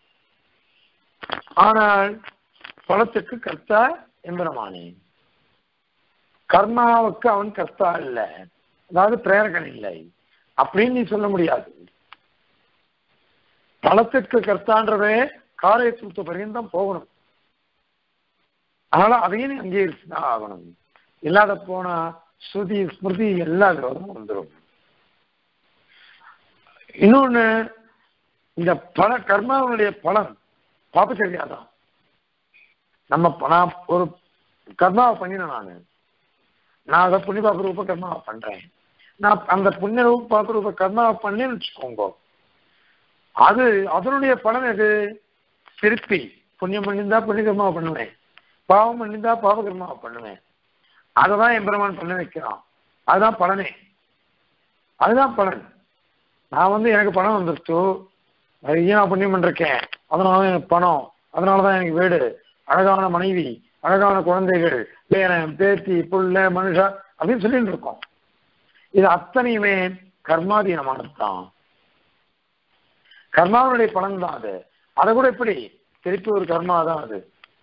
ஆனால் பணத்துக்கு கர்த்தா எம்பெருமானே கர்மாவுக்கு அவன் கர்த்தா இல்லை அதாவது பிரேரகன் இல்லை அப்படின்னு நீ சொல்ல முடியாது பணத்துக்கு கர்த்தான்றதே காரியத்துவ பரியந்தம் போகணும் அதனால அதையும் நீ அங்கீகரிச்சுதான் ஆகணும் இல்லாத போனா ஸ்ருதி ஸ்மிருதி எல்லா விரோதமும் வந்துடும் இன்னொன்னு இந்த பல கர்மாவுடைய பலன் பாப்பச்சரியா தான் நம்ம ப- நான் ஒரு கர்மாவை பண்ணினேன் நான் நான் அதை புண்ணிய பாப்ப ரூப கர்மாவை பண்றேன் நான் அந்த புண்ணிய ரூப பாப்ப ரூப கர்மாவை பண்ணேன்னு வச்சுக்கோங்க அது அதனுடைய பலன் எது திருப்பி புண்ணியம் பண்ணியிருந்தா புண்ணிய கர்மாவை பண்ணுவேன் பாவம் பண்ணியிருந்தா பாவ கர்மாவை பண்ணுவேன் அதை தான் எம்பெருமான் பண்ண வைக்கிறான் அதுதான் பலனே அதுதான் பலன் நான் வந்து எனக்கு பணம் வந்துருச்சு நிறைய நான் புண்ணியம் பண்ணிருக்கேன் அதனால தான் எனக்கு பணம் அதனால தான் எனக்கு வீடு அழகான மனைவி அழகான குழந்தைகள் பேரன் பேத்தி புள்ள மனுஷா அப்படின்னு சொல்லிட்டு இருக்கோம் இது அத்தனையுமே கர்மாதீனமானது தான் கர்மாவுடைய பலன் தான் அது அதை கூட எப்படி திருப்பி ஒரு கர்மா தான் அது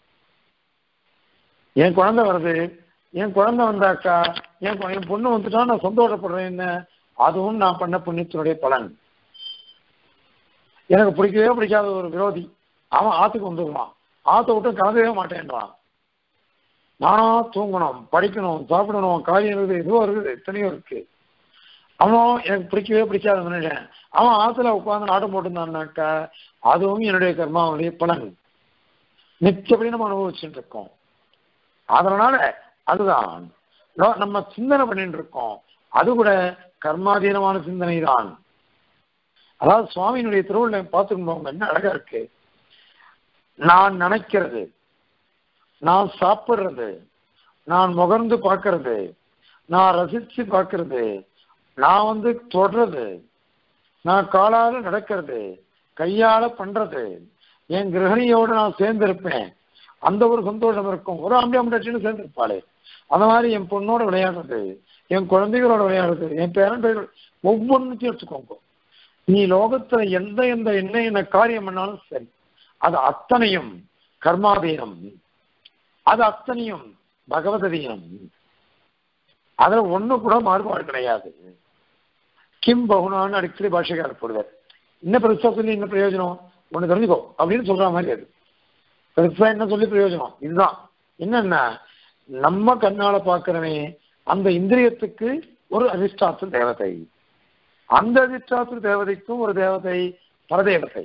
என் குழந்தை வருது என் குழந்தை வந்தாக்கா என் கு- என் பொண்ணு வந்துட்டா நான் சந்தோஷப்படுறேன் என்ன அதுவும் நான் பண்ண புண்ணியத்தினுடைய பலன் எனக்கு பிடிக்கவே பிடிக்காத ஒரு விரோதி அவன் ஆத்துக்கு வந்துடுவான் ஆத்த விட்டு கலந்தவே மாட்டேன்றான் நானும் தூங்கணும் படிக்கணும் சாப்பிடணும் காரியம் இருக்குது இதுவும் இருக்குது எத்தனையோ இருக்கு அவனும் எனக்கு பிடிக்கவே பிடிக்காத மனுஷன் அவன் ஆத்துல உட்கார்ந்து நாட்டம் போட்டுருந்தான்னாக்கா அதுவும் என்னுடைய கர்மாவுடைய பலன் நிச்சயப்படி நம்ம அனுபவிச்சுட்டு இருக்கோம் அதனால அதுதான் லோ- நம்ம சிந்தனை பண்ணிட்டு இருக்கோம் அது கூட கர்மாதீனமான சிந்தனை தான் அதாவது சுவாமியினுடைய திருவுள்ள பார்த்துக்கணும் என்ன அழகா இருக்கு நான் நினைக்கிறது நான் சாப்பிடுறது நான் முகர்ந்து பார்க்கறது நான் ரசிச்சு பார்க்கறது நான் வந்து தொடுறது நான் காலால நடக்கிறது கையால பண்றது என் கிரகணியோட நான் சேர்ந்திருப்பேன் அந்த ஒரு சந்தோஷம் இருக்கும் ஒரு ஆம்பளை அம்பளச்சின்னு சேர்ந்திருப்பாளே அந்த மாதிரி என் பொண்ணோட விளையாடுறது என் குழந்தைகளோட விளையாடுறது என் பேரன் பேர் ஒவ்வொன்றுத்தையும் எடுத்துக்கோங்க நீ லோகத்துல எந்த எந்த என்ன என்ன காரியம் பண்ணாலும் சரி அது அத்தனையும் கர்மாதீனம் அது அத்தனையும் பகவதீனம் அதுல ஒண்ணு கூட மாறுபாடு கிடையாது கிம் பகுனான்னு அடிக்கடி பாஷைக்காரர் போடுவார் இன்னும் பெருசா சொல்லி என்ன பிரயோஜனம் ஒண்ணு தெரிஞ்சுக்கோ அப்படின்னு சொல்ற மாதிரி அது பெருசா என்ன சொல்லி பிரயோஜனம் இதுதான் என்னன்னா நம்ம கண்ணால பார்க்கிறவன் அந்த இந்திரியத்துக்கு ஒரு அதிஷ்டாத்து தேவதை அந்த அதிஷ்டாத்து தேவதைக்கும் ஒரு தேவதை பரதேவதை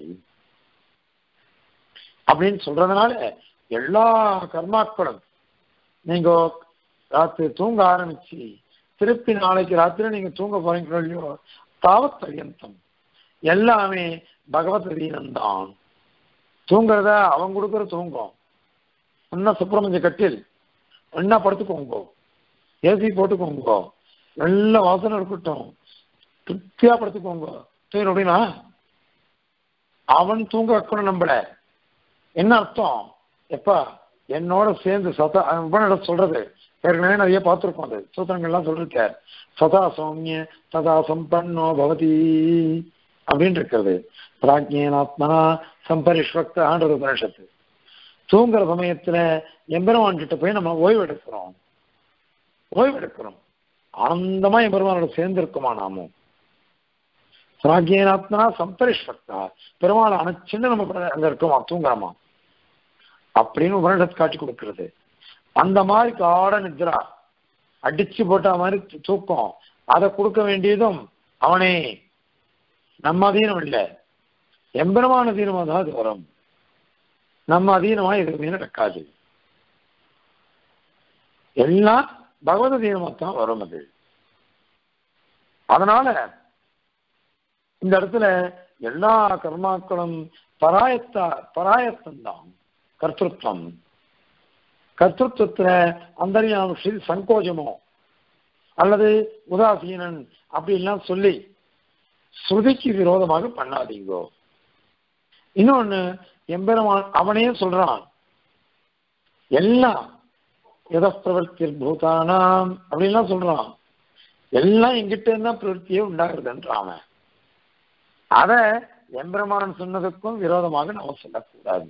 அப்படின்னு சொல்றதுனால எல்லா கர்மாக்களும் நீங்க ராத்திரி தூங்க ஆரம்பிச்சு திருப்பி நாளைக்கு ராத்திரி நீங்க தூங்க போறீங்களோ இல்லையோ தாவத் பரியந்தம் எல்லாமே பகவத் தான் தூங்குறத அவன் கொடுக்குற தூங்கம் இன்னும் சுப்பிரமணிய கட்டில் ஒன்னா படுத்துக்கோங்க ஏசி போட்டுக்கோங்க நல்ல வாசனை இருக்கட்டும் திருப்தியா படுத்துக்கோங்க தூங்கின அப்படின்னா அவன் தூங்க வைக்கணும் நம்மள என்ன அர்த்தம் எப்பா என்னோட சேர்ந்து சதா அவன் சொல்றது ஏற்கனவே நிறைய பார்த்துருக்கோம் அது சூத்திரங்கள்லாம் சொல்லிருக்கார் சதா சௌமிய ததா சம்பன்னோ பவதி அப்படின்னு இருக்கிறது பிராஜ்யனாத்மனா சம்பரிஷ்வக்தான்ற உபனிஷத்து தூங்குற சமயத்துல எம்பெருமான் கிட்ட போய் நம்ம ஓய்வு எடுக்கிறோம் ஓய்வு எடுக்கிறோம் ஆனந்தமா எம்பெருமானோட சேர்ந்து இருக்குமா நாமும் பிராஜ்யனாத்மனா சம்பரிஷ்வக்தா பெருமாள் அணைச்சுன்னு நம்ம அங்க இருக்கோமா தூங்குறோமா அப்படின்னு உபனிஷத்து காட்டி கொடுக்கிறது அந்த மாதிரி காட நித்ரா அடிச்சு போட்ட மாதிரி தூக்கம் அதை கொடுக்க வேண்டியதும் அவனே நம்ம அதீனம் இல்லை எம்பெருமான அதீனமா தான் அது வரும் நம்ம அதீனமா எதுவுமே நடக்காது எல்லாம் பகவத் அதீனமா தான் வரும் அது அதனால இந்த இடத்துல எல்லா கர்மாக்களும் பராயத்தா பராயத்தம் தான் கர்த்தத்துவம் கர்த்தத்துவத்துல அந்தரியாம சங்கோஜமோ அல்லது உதாசீனன் அப்படின்லாம் சொல்லி ஸ்ருதிக்கு விரோதமாக பண்ணாதீங்கோ இன்னொன்னு எம்பெருமான் அவனே சொல்றான் எல்லாம் எத பிரவர்த்தி பூதானாம் அப்படின்லாம் சொல்றான் எல்லாம் எங்கிட்ட இருந்தா பிரவர்த்தியே உண்டாகுதுன்றான் அவன் அத எம்பெருமான் சொன்னதுக்கும் விரோதமாக நாம சொல்லக்கூடாது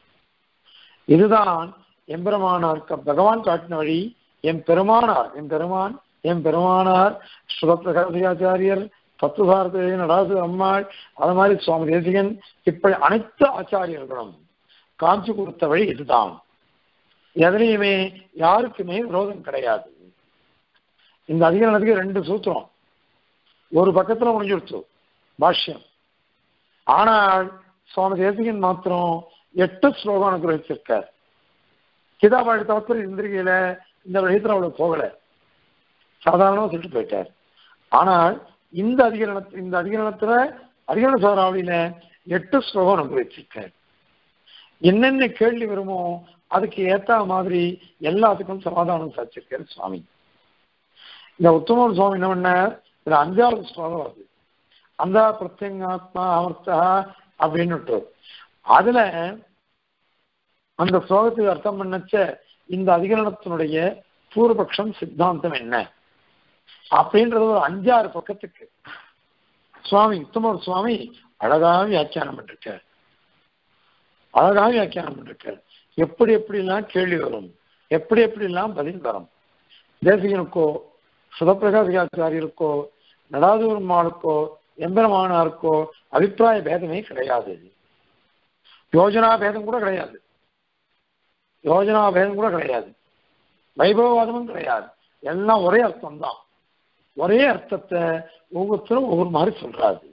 இதுதான் எம்பெருமானார் பகவான் காட்டின வழி என் பெருமானார் என் பெருமான் என் பெருமானார் சுபப்பிரகாசியாச்சாரியர் தத்துவார்த்த நடாசு அம்மாள் அது மாதிரி சுவாமி தேசிகன் இப்படி அனைத்து ஆச்சாரியர்களும் காமிச்சு கொடுத்த வழி இதுதான் எதுலையுமே யாருக்குமே விரோதம் கிடையாது இந்த அதிகாரத்துக்கு ரெண்டு சூத்திரம் ஒரு பக்கத்துல முடிஞ்சிருச்சு பாஷ்யம் ஆனால் சுவாமி தேசிகன் மாத்திரம் எட்டு ஸ்லோகம் அனுகிரகிச்சிருக்கார் கிதாபாடி தவத்தர் இந்திரிகையில இந்த விஷயத்துல அவளுக்கு போகல சாதாரணமா சொல்லிட்டு போயிட்டார் ஆனால் இந்த அதிகரண இந்த அதிகரணத்துல அதிகரண சோதராவளியில எட்டு ஸ்லோகம் அனுபவிச்சிருக்கார் என்னென்ன கேள்வி வருமோ அதுக்கு ஏத்த மாதிரி எல்லாத்துக்கும் சமாதானம் சாச்சிருக்காரு சுவாமி இந்த உத்தமர் சுவாமி என்ன பண்ண இதுல அஞ்சாவது ஸ்லோகம் வருது அந்த பிரத்யங்காத்மா அமர்த்தா அப்படின்னுட்டு அதுல அந்த ஸ்லோகத்துக்கு அர்த்தம் பண்ணச்ச இந்த அதிகரணத்தினுடைய பூர்வபக்ஷம் சித்தாந்தம் என்ன அப்படின்றது ஒரு அஞ்சாறு பக்கத்துக்கு சுவாமி உத்தமர் சுவாமி அழகாக வியாக்கியானம் பண்ணிருக்கார் அழகாக வியாக்கியானம் பண்ணிருக்கார் எப்படி எப்படிலாம் கேள்வி வரும் எப்படி எப்படிலாம் பதில் வரும் தேசிகனுக்கோ சுதப்பிரகாசிகாச்சாரியருக்கோ நடாதூர்மாளுக்கோ எம்பெருமானாருக்கோ அபிப்பிராய பேதமே கிடையாது யோஜனா பேதம் கூட கிடையாது யோஜனா பேதம் கூட கிடையாது வைபவவாதமும் கிடையாது எல்லாம் ஒரே அர்த்தம் தான் ஒரே அர்த்தத்தை ஒவ்வொருத்தரும் ஒவ்வொரு மாதிரி சொல்றாரு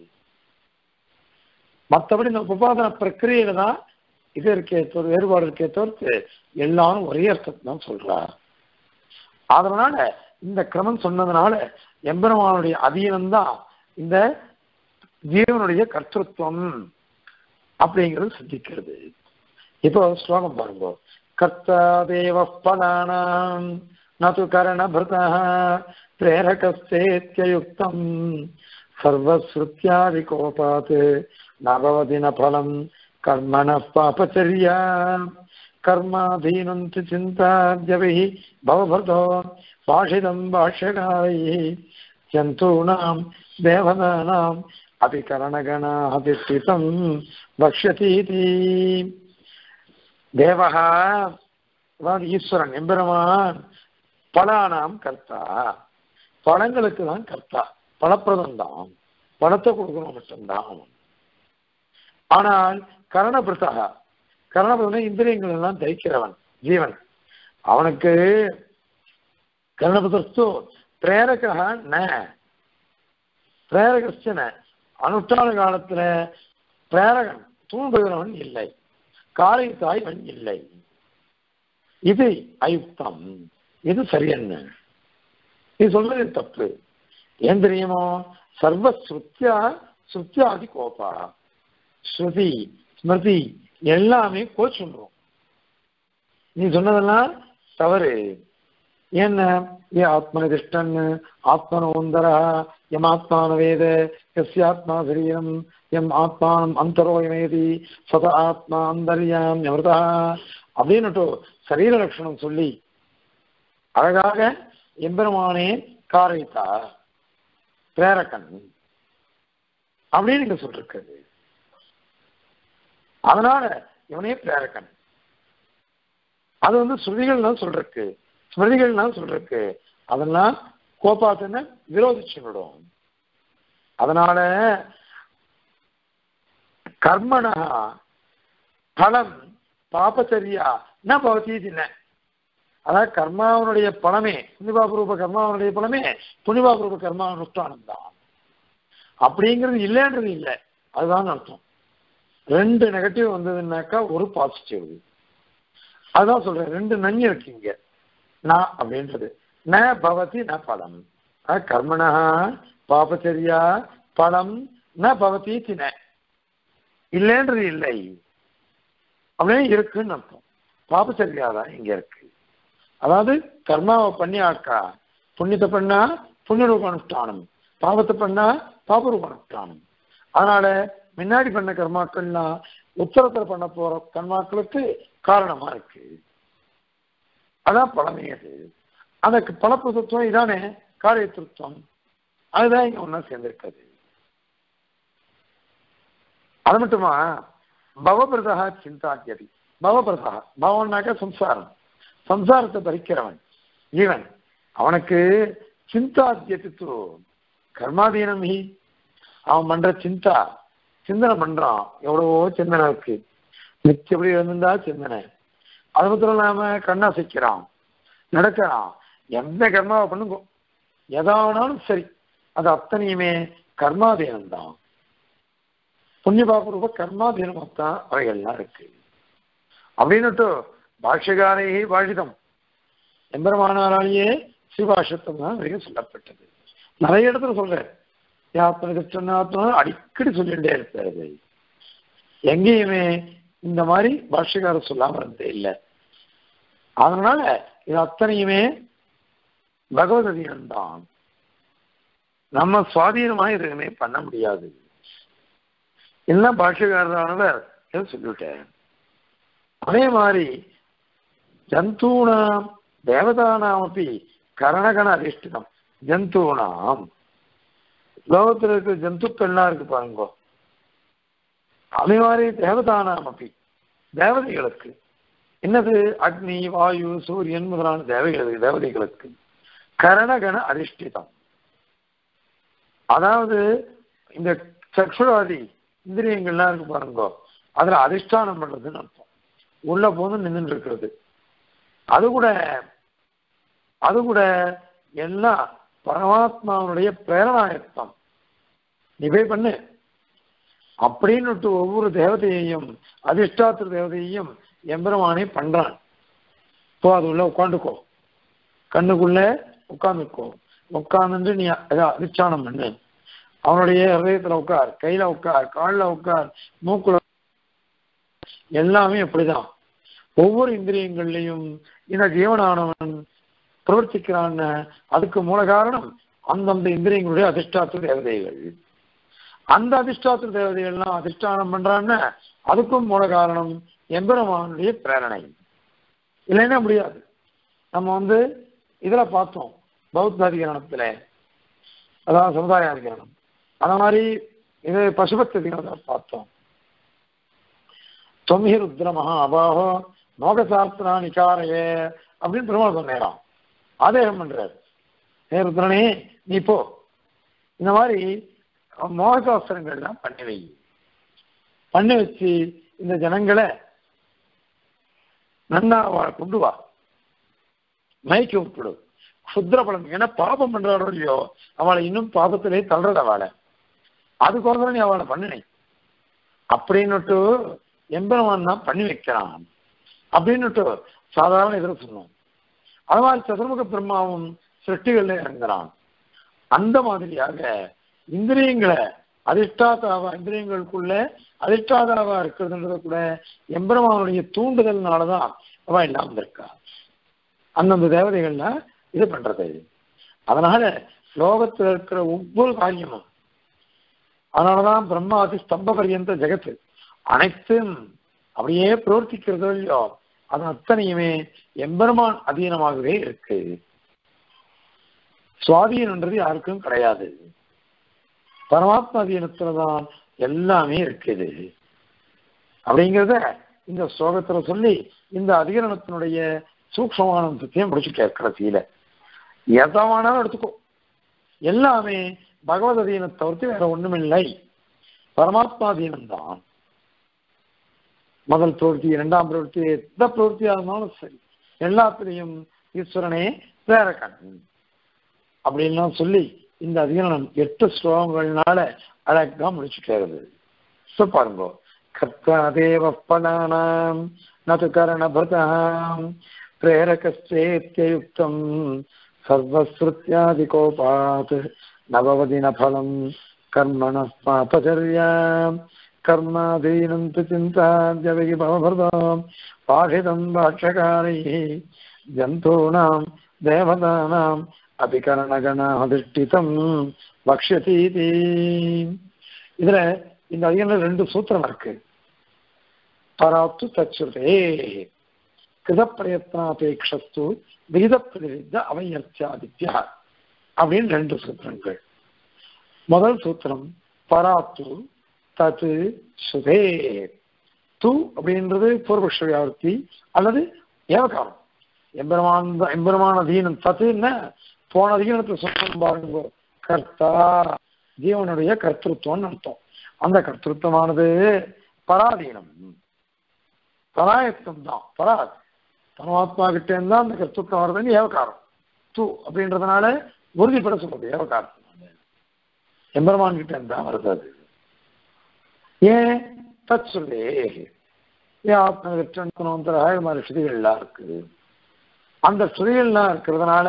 மற்றபடி இந்த உபாதன பிரக்கிரியில தான் இது இருக்கே தவிர வேறுபாடு இருக்கே தவிர்த்து எல்லாரும் ஒரே அர்த்தத்தை தான் சொல்றார் அதனால இந்த கிரமம் சொன்னதுனால எம்பெருமானுடைய அதீனம் தான் இந்த ஜீவனுடைய கர்த்தத்துவம் அப்படிங்கிறது சிந்திக்கிறது இப்போ ஸ்லோகம் பாருங்க கர்த்தா தேவ பலானாம் நது கரணபிருதா பிரேரகஸ்தேத்யயுக்தம் சர்வஸ்ருத்தியாதிகோபாத் நபவதி ந பலம் கர்மண பாபச்சரியா கர்மாதீனம் து சிந்தாத்யபிः பவபர்தோ பாஷிதம் பாஷ்யகாரைः ஜந்தூனாம் தேவதானாம் அபி கரணகணாः திஷ்டிதம் பக்ஷதீதி தேவகா அதாவது ஈஸ்வரன் எம்பெருமான் பலானாம் கர்த்தா பழங்களுக்கு தான் கர்த்தா பழப்பிரதம் தான் பழத்தை கொடுக்கணும் மட்டும்தான் அவன் ஆனால் கரணபிரதா கரணபிரதம் இந்திரியங்கள் எல்லாம் தைக்கிறவன் ஜீவன் அவனுக்கு கரணபிரதஸ்து பிரேரகா ந பிரேரகஸ்டன அனுஷ்டான காலத்துல பிரேரகன் தூண்டுகிறவன் இல்லை காலை தாய்வன் இல்லை இது அயுக்தம் இது சரியன்னு இது சொல்றது தப்பு ஏன் தெரியுமோ சர்வ ஸ்ருத்தியா ஸ்ருத்தியாதி கோபா ஸ்ருதி ஸ்மிருதி எல்லாமே கோச்சுன்றோம் நீ சொன்னதெல்லாம் தவறு ஏன்னா ஏ ஆத்மனிதிஷ்டன் ஆத்மனோந்தர எம் ஆத்மான வேத எஸ்யாத்மா சரீரம் எம் ஆத்மானம் அந்தரோயமேதி சத ஆத்மா அந்தர்யாம் எமிருதா அப்படின்னுட்டு சரீர லட்சணம் சொல்லி அழகாக எம்பெருமானே காரயித்தா பிரேரகன் அப்படின்னு இங்க சொல்லிருக்கிறது அதனால இவனே பிரேரகன் அது வந்து ஸ்ருதிகள்லாம் சொல்றக்கு ஸ்மிருதிகள்லாம் சொல்றக்கு அதெல்லாம் கோபாத்தனை விரோதிச்சுடும் அதனால கர்மணா பலம் பாபச்சரியா ந பவதி தின்ன அதாவது கர்மாவனுடைய பலமே புனிபாபரூப கர்மாவனுடைய பலமே புனிபாபரூப கர்மா அனுஷ்டானம் தான் அப்படிங்கிறது இல்லைன்றது இல்லை அதுதான் அர்த்தம் ரெண்டு நெகட்டிவ் வந்ததுன்னாக்கா ஒரு பாசிட்டிவ் அதான் சொல்றேன் ரெண்டு நஞ்சு இருக்கீங்க நான் அப்படின்றது ந பவதி ந பலம் கர்மணா பாபச்சரியா பலம் ந பவதி தின இல்லைன்றது இல்லை அப்படியே இருக்குன்னு அர்த்தம் பாபச்சரியா தான் இங்க இருக்கு அதாவது கர்மாவை பண்ணி ஆக்கா புண்ணியத்தை பண்ணா புண்ணியரூப அனுஷ்டானம் பாவத்தை பண்ணா பாபரூப அனுஷ்டானம் அதனால முன்னாடி பண்ண கர்மாக்கள்லாம் உத்தரத்தில் பண்ண போற கர்மாக்களுக்கு காரணமா இருக்கு அதான் பழமை அது அந்த பலப்பிரதத்துவம் இதானே காரியத்திருத்தம் அதுதான் இங்க ஒன்னா சேர்ந்திருக்காது அது மட்டுமா பவபிரதா சிந்தாக்கியதி பவபிரதா பவன்னாக்க சம்சாரம் சம்சாரத்தை பறிக்கிறவன் ஜீவன் அவனுக்கு சிந்தாத்தியத்து கர்மாதீனம் ஹி அவன் பண்ற சிந்தா சிந்தனை பண்றான் எவ்வளவோ சிந்தனை இருக்கு நிச்சயப்படி இருந்திருந்தா சிந்தனை அது மாத்திரம் இல்லாம கண்ணாசிக்கிறான் நடக்கிறான் எந்த கர்மாவை பண்ணுங்க எதானாலும் சரி அது அத்தனையுமே கர்மாதீனம் தான் புண்ணிய பாபரூப கர்மாதீனமாத்தான் அவைகள்லாம் இருக்கு அப்படின்னுட்டு பாஷ்யகாரே பாஷிதம் எம்பெருமானாராலேயே சிவாஷத்தம் தான் வரைக்கும் சொல்லப்பட்டது நிறைய இடத்துல சொல்றேன் யாத்திரை கிருஷ்ணாத்மா அடிக்கடி சொல்லிட்டே இருப்பாரு எங்கேயுமே இந்த மாதிரி பாஷ்யக்காரர் சொல்லாம இருந்தே இல்லை அதனால இது அத்தனையுமே பகவத் அதீனம்தான் நம்ம சுவாதீனமா எதுவுமே பண்ண முடியாது எல்லாம் பாஷ்யக்காரரானவர் சொல்லிவிட்டேன் அதே மாதிரி ஜந்தூனாம் தேவதானாம் அப்படி கரணகண அதிஷ்டிதம் ஜந்தூனாம் லோகத்தில் இருக்கிற ஜந்துக்கள்லாம் இருக்கு பாருங்க அதே மாதிரி தேவதானாம் அப்படி தேவதைகளுக்கு என்னது அக்னி வாயு சூரியன் முதலான தேவைகளுக்கு தேவதைகளுக்கு கரணகண அதிஷ்டிதம் அதாவது இந்த சக்ஷுராதி இந்திரியங்கள்லாம் இருக்கு பாருங்க அதுல அதிஷ்டானம் பண்றதுன்னு அர்த்தம் உள்ள போது நின்று இருக்கிறது அது கூட அது கூட எல்லாம் பரமாத்மாவுடைய பிரேரணாயத்தம் நீ போய் பண்ணு அப்படின்னுட்டு ஒவ்வொரு தேவதையையும் அதிஷ்டாத்திர தேவதையையும் எம்பெருமானே பண்றான் போ அது உள்ள உட்காந்துக்கோ கண்ணுக்குள்ள உட்காந்துக்கோ உட்காந்துட்டு நீ அதிஷ்டானம் பண்ணு அவனுடைய ஹதயத்துல உட்கார் கையில உட்கார் காலில் உட்கார் மூக்குல எல்லாமே அப்படிதான் ஒவ்வொரு இந்திரியங்கள்லையும் இந்த ஜீவனானவன் பிரவர்த்திக்கிறான்னு அதுக்கு மூல காரணம் அந்தந்த இந்திரியங்களுடைய அதிஷ்டாத்திர தேவதைகள் அந்த அதிஷ்டாத்திர தேவதைகள்லாம் அதிஷ்டானம் பண்றான்னு அதுக்கும் மூல காரணம் எம்பெருமானுடைய பிரேரணை இல்லைன்னா முடியாது நம்ம வந்து இதுல பார்த்தோம் பௌத்த அதிகரணத்துல அதாவது சமுதாய அதிகரணம் அந்த மாதிரி இது பசுபத்தி அதிகரணத்தை பார்த்தோம் தொம்ஹி ருத்ர மகா அபாஹோ மோகசாஸ்திரா நிகாரையே அப்படின்னு பெருமாள் சொன்னேராம் ஆதேகம் பண்றாரு ஹே ருத்ரனே நீ போ இந்த மாதிரி மோகசாஸ்திரங்கள்லாம் பண்ணி வை பண்ணி வச்சு இந்த ஜனங்களை நன்னா கொண்டு வா மயக்கி விட்டுடு சுத்திர பலம் ஏன்னா பாபம் பண்றாளோ இல்லையோ அவளை இன்னும் பாபத்திலே தள்ளுறது அவளை அதுக்கோசரம் நீ அவளை பண்ணினை அப்படின்னுட்டு எம்பெருமான் தான் பண்ணி வைக்கிறான் அப்படின்னுட்டு சாதாரண இதில் சொன்னோம் அது மாதிரி சதுர்முக பிரம்மாவும் சிருஷ்டிகள்ல இறங்குறான் அந்த மாதிரியாக இந்திரியங்களை அதிஷ்டாதாவா இந்திரியங்களுக்குள்ள அதிஷ்டாதாவா இருக்கிறதுன்றது கூட எம்பெருமானுடைய தூண்டுதல்னாலதான் அவ இல்லாம இருக்கா அந்தந்த தேவதைகள்ல இது பண்றது அதனால லோகத்தில் இருக்கிற ஒவ்வொரு காரியமும் அதனாலதான் பிரம்மாதி ஸ்தம்ப பரியந்த ஜெகத்து அனைத்தும் அப்படியே பிரவர்த்திக்கிறதோ இல்லையோ அது அத்தனையுமே எம்பெருமான் அதீனமாகவே இருக்கு சுவாதீனன்றது யாருக்கும் கிடையாது பரமாத்மா அதீனத்துலதான் எல்லாமே இருக்குது அப்படிங்கிறத இந்த ஸ்லோகத்துல சொல்லி இந்த அதிகரணத்தினுடைய சூக்ஷமான அம்சத்தையும் முடிச்சுட்டார் கடைசியில எதை வேணாலும் எடுத்துக்கோ எல்லாமே பகவத் அதீனத்தை தவிர்த்து வேற ஒண்ணுமில்லை பரமாத்மாதீனம்தான் முதல் பிரவൃத்தி இரண்டாம் பிரவൃத்தி எந்த பிரவൃத்தியா இருந்தாலும் சரி எல்லாத்திலையும் ஈஸ்வரனே வேற கண் அப்படின்லாம் சொல்லி இந்த அதிகரணம் எட்டு ஸ்லோகங்கள்னால அழகா முடிச்சுக்கிறது சோ பாருங்க கர்த்தா தேவ பலானாம் நது கரணபதாம் பிரேரகஸ்தேத்யயுக்தம் சர்வஸ்ருத்யாதிகோபாத் நவவதின பலம் கர்மண பாபச்சரியாம் கர்மாதீனம் து சிந்தாத்யவிகி பவபர்தாம் பாஷிதம் பாட்சகாரைः ஜந்தூனாம் தேவதானாம் அபிகரணகணாதிஷ்டிதம் வக்ஷதீதி இதுல இந்த அதிகம் ரெண்டு சூத்திரம் இருக்கு பராத்து தச்சுதே கிருத பிரயத்னாபேட்சத்து விகித பிரதிவித்த அவயர்த்தியாதித்யா அப்படின்னு ரெண்டு சூத்திரங்கள் முதல் சூத்திரம் பராத்து தத்து சுதே து அப்படின்றது பூர்வபக்ஷ வியாபத்தி அல்லது ஏவகாரம் எம்பெருமான் எம்பெருமான அதீனம் தத்து என்ன போன அதிகரணத்தை சொல்லணும் பாருங்க கர்த்தா ஜீவனுடைய கர்த்தத்துவம்னு அர்த்தம் அந்த கர்த்தத்துவமானது பராதீனம் பராயத்தம் தான் பராத் பரமாத்மா கிட்டே இருந்தா அந்த கர்த்தத்துவம் வருதுன்னு ஏவகாரம் து அப்படின்றதுனால உறுதிப்பட சொல்றது ஏவகாரம் எம்பெருமான் கிட்ட இருந்தா வருது அது ஏன் தத் சொல்லே ஏன் ஆத்மகிருஷ்ணந்தர இது மாதிரி ஸ்ருதிகள்லாம் இருக்கு அந்த ஸ்ருதிகள்லாம் இருக்கிறதுனால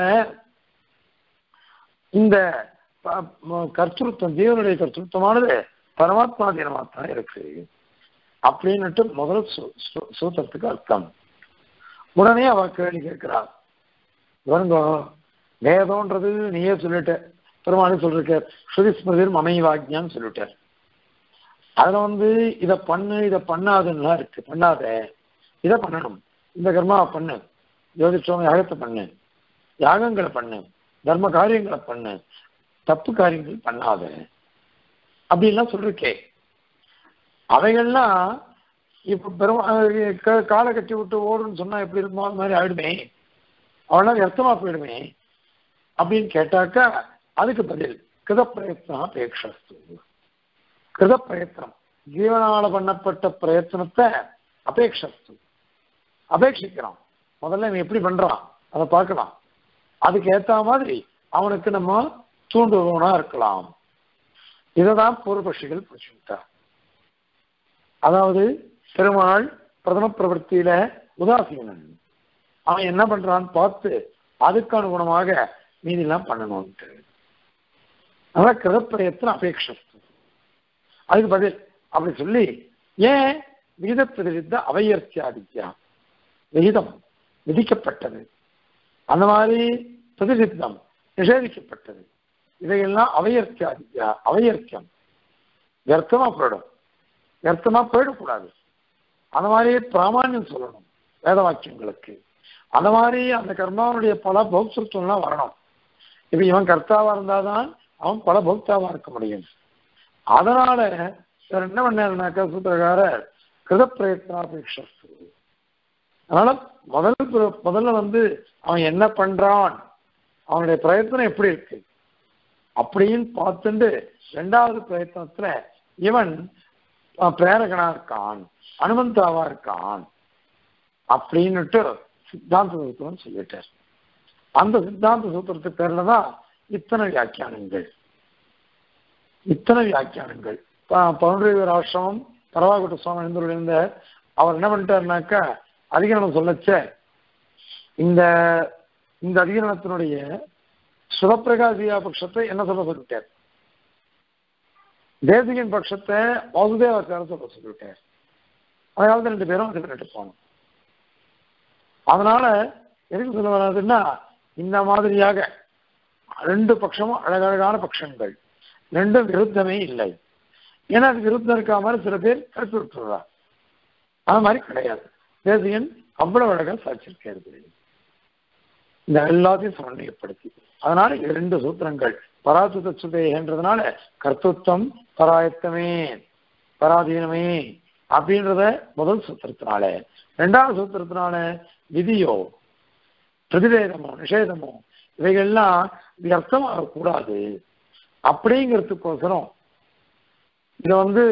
இந்த கர்த்தத்துவம் ஜீவனுடைய கர்த்தத்துவமானது பரமாத்மா தீனமாக தான் இருக்கு அப்படின்னுட்டு முதல் சூத்திரத்துக்கு அர்த்தம் உடனே அவ கேள்வி கேட்கிறார் வருங்க வேதம்ன்றது நீயே சொல்லிட்ட பெருமாள் சொல்லிருக்க ஸ்ருதி ஸ்மிருதிர் மமைவாக்யான்னு சொல்லிட்டார் அதுல வந்து இதை பண்ணு இதை பண்ணாதுன்னா இருக்கு பண்ணாத இதை பண்ணணும் இந்த கர்மாவை பண்ணு ஜோதிஷம் யாகத்தை பண்ணு யாகங்களை பண்ணு தர்ம காரியங்களை பண்ணு தப்பு காரியங்கள் பண்ணாத அப்படின்லாம் சொல்லிருக்கே அவைகள்லாம் இப்ப பெரும் காலை கட்டி விட்டு ஓடுன்னு சொன்னா எப்படி இருக்குமோ அது மாதிரி ஆயிடுமே அவனா வியர்த்தமா போயிடுமே அப்படின்னு கேட்டாக்கா அதுக்கு பதில் கிருத பிரயத்னம் அபேக்ஷஸ்து கிருத பிரயத்னம் ஜீவனால பண்ணப்பட்ட பிரயத்தனத்தை அபேக்ஷஸ்து அபேட்சிக்கிறான் முதல்ல இவன் எப்படி பண்றான் அதை பார்க்கலாம் அதுக்கு ஏத்த மாதிரி அவனுக்கு நம்ம தூண்டுபவனா இருக்கலாம் இததான் பூர்வபட்சிகள் பிடிச்சுட்டா அதாவது பெருமாள் பிரதம பிரவர்த்தியில உதாசீனன் அவன் என்ன பண்றான்னு பார்த்து அதுக்கு அனுகுணமாக மீதிலாம் பண்ணணும்ட்டு அதான் கிருதப்பிரயத்தின் அபேட்சத்து அதுக்கு பதில் அப்படி சொல்லி ஏன் விகித பிரதிவித்த அவையர்த்தியாதித்யா விகிதம் விதிக்கப்பட்டது அந்த மாதிரி பிரதிசித்தம் நிஷேதிக்கப்பட்டது இதையெல்லாம் அவையர்த்தியாதித்யா அவையர்த்தியம் வியர்த்தமா போயிடும் வியர்த்தமா போயிடக்கூடாது அந்த மாதிரி பிராமான்யம் சொல்லணும் வேத வாக்கியங்களுக்கு அந்த மாதிரி அந்த கர்மாவனுடைய பல பௌக்திருத்தம்லாம் வரணும் இப்ப இவன் கர்த்தாவா இருந்தாதான் அவன் பல பௌக்தாவா இருக்க முடியும் அதனால இவர் என்ன பண்ணாருனாக்கா சூத்திரக்காரர் கிருத பிரயத்னாபேட்சு அதனால முதல் முதல்ல வந்து அவன் என்ன பண்றான் அவனுடைய பிரயத்தனம் எப்படி இருக்கு அப்படின்னு பார்த்துட்டு ரெண்டாவது பிரயத்தனத்துல இவன் பிரேரகனா இருக்கான் அனுமந்தாவா இருக்கான் அப்படின்னுட்டு சித்தாந்த சூத்திரம் சொல்லிட்டார் அந்த சித்தாந்த சூத்திரத்துக்கு பேர்ல தான் இத்தனை வியாக்கியானங்கள் இத்தனை வியாக்கியானங்கள் பவுண்டரிவர் ஆசிரமம் பரவாகுட்ட சுவாமி இருந்த அவர் என்ன பண்ணிட்டாருனாக்கா அதிகரணம் சொல்லச்ச இந்த இந்த அதிகரணத்தினுடைய சுதப்பிரகாசியா பட்சத்தை என்ன சொல்ல சொல்லிட்டார் தேசிகன் பட்சத்தை வாசுதேவாச்சார சொல்ல சொல்லிட்டார் அதனால ரெண்டு பேரும் அதுக்கு போனோம் அதனால எதுக்கு சொல்ல வராதுன்னா இந்த மாதிரியாக ரெண்டு பட்சமும் அழகழகான பட்சங்கள் ரெண்டும் விருத்தமே இல்லை ஏன்னா அது விருத்தம் இருக்கா மாதிரி சில பேர் கருத்து விட்டுறா அது மாதிரி கிடையாது தேசியன் அவ்வளவு அழகா சாட்சிருக்கிறது இந்த எல்லாத்தையும் சமன்வயப்படுத்தி அதனால இது ரெண்டு சூத்திரங்கள் பராசுத சுதேகன்றதுனால கர்த்தத்துவம் பராயத்தமே பராதீனமே அப்படின்றத முதல் சூத்திரத்தினால ரெண்டாவது சூத்திரத்தினால விதியோ பிரதிவேதமோ நிஷேதமோ இவைகள்லாம் வியர்த்தமாக கூடாது அப்படிங்கிறதுக்கோசரம் இதை வந்து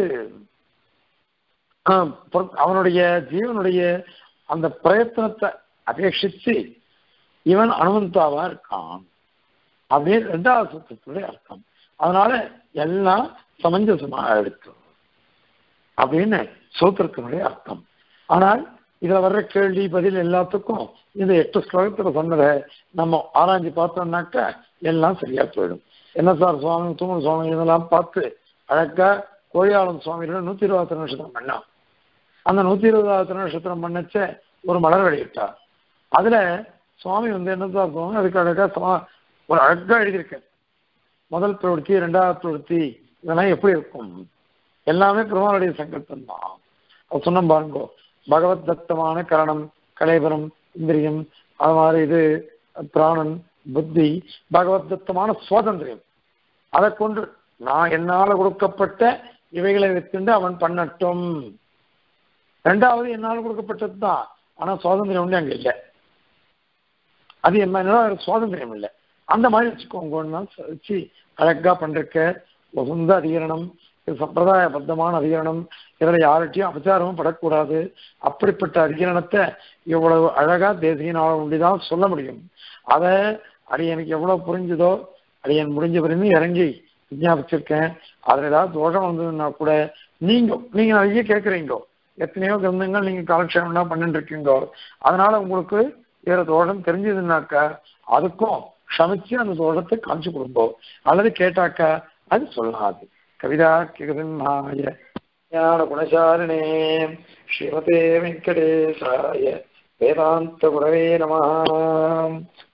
ஆஹ், பொற- அவனுடைய ஜீவனுடைய அந்த பிரயத்தனத்தை அபேட்சித்து இவன் அனுமந்தாவா இருக்கான் அப்படின்னு ரெண்டாவது சூத்திரத்துடைய அர்த்தம் அதனால எல்லாம் சமஞ்சசமாக எடுக்கும் அப்படின்னு சூத்திரத்தினுடைய அர்த்தம் ஆனால் இதுல வர்ற கேள்வி பதில் எல்லாத்துக்கும் இந்த எட்டு ஸ்லோகத்துல சொன்னதை நம்ம ஆராய்ஞ்சு பார்த்தோம்னாக்க எல்லாம் சரியா போயிடும் என்ன சார் சுவாமி தூமன் சுவாமி இதெல்லாம் பார்த்து அழகா கோழியாளன் சுவாமியோட நூத்தி இருபத்தி நட்சத்திரம் பண்ணான் அந்த நூத்தி இருபதாவது நட்சத்திரம் பண்ணச்ச ஒரு மலர் வெளியிட்டார் அதுல சுவாமி வந்து என்ன சார் சுவாமி அதுக்கு அழகா சுவா- ஒரு அழகா எழுதியிருக்க முதல் பிரவൃத்தி இரண்டாவது பிரவൃத்தி இதெல்லாம் எப்படி இருக்கும் எல்லாமே பெருமாளுடைய சங்கல்பம் தான் அது சொன்ன பாருங்கோ பகவத் தத்தமான கரணம் கலைபரம் இந்திரியம் அது மாதிரி இது பிராணன் புத்தி பகவத் தத்தமான சுவாதந்திரியம் அதை கொண்டு நான் என்னால கொடுக்கப்பட்ட இவைகளை வைத்துண்டு அவன் பண்ணட்டும் ரெண்டாவது என்னால் கொடுக்கப்பட்டது தான் ஆனா சுவாதந்திரம் ஒண்ணு அங்க இல்லை அது என்ன சுவாதந்திரம் இல்லை அந்த மாதிரி வச்சுக்கோங்கன்னா வச்சு அழகா பண்றக்க உகந்த அதிகரணம் இது சம்பிரதாயபத்தமான அதிகரணம் இதில் யார்கிட்டையும் அபச்சாரமும் படக்கூடாது அப்படிப்பட்ட அதிகரணத்தை இவ்வளவு அழகா தேசியனால ஒண்டிதான் சொல்ல முடியும் அதை அடியனுக்கு எவ்வளவு புரிஞ்சுதோ அடியன் முடிஞ்ச பிறகு இறங்கி விஞ்ஞாபிச்சிருக்கேன் அதுல ஏதாவது தோஷம் வந்ததுன்னா கூட நீங்க நீங்க நிறைய கேட்குறீங்க எத்தனையோ கிரந்தங்கள் நீங்க காலக்ஷேபம்லாம் பண்ணிட்டு இருக்கீங்க அதனால உங்களுக்கு வேற தோஷம் தெரிஞ்சதுன்னாக்கா அதுக்கும் க்ஷமிச்சு அந்த தோஷத்தை காமிச்சு கொடுப்போம் அல்லது கேட்டாக்கா அது சொல்லாது கவிதா கிருதன்மாய ஞான குணசாலினே ஸ்ரீமதே வெங்கடேசாய வேதாந்த குரவே நம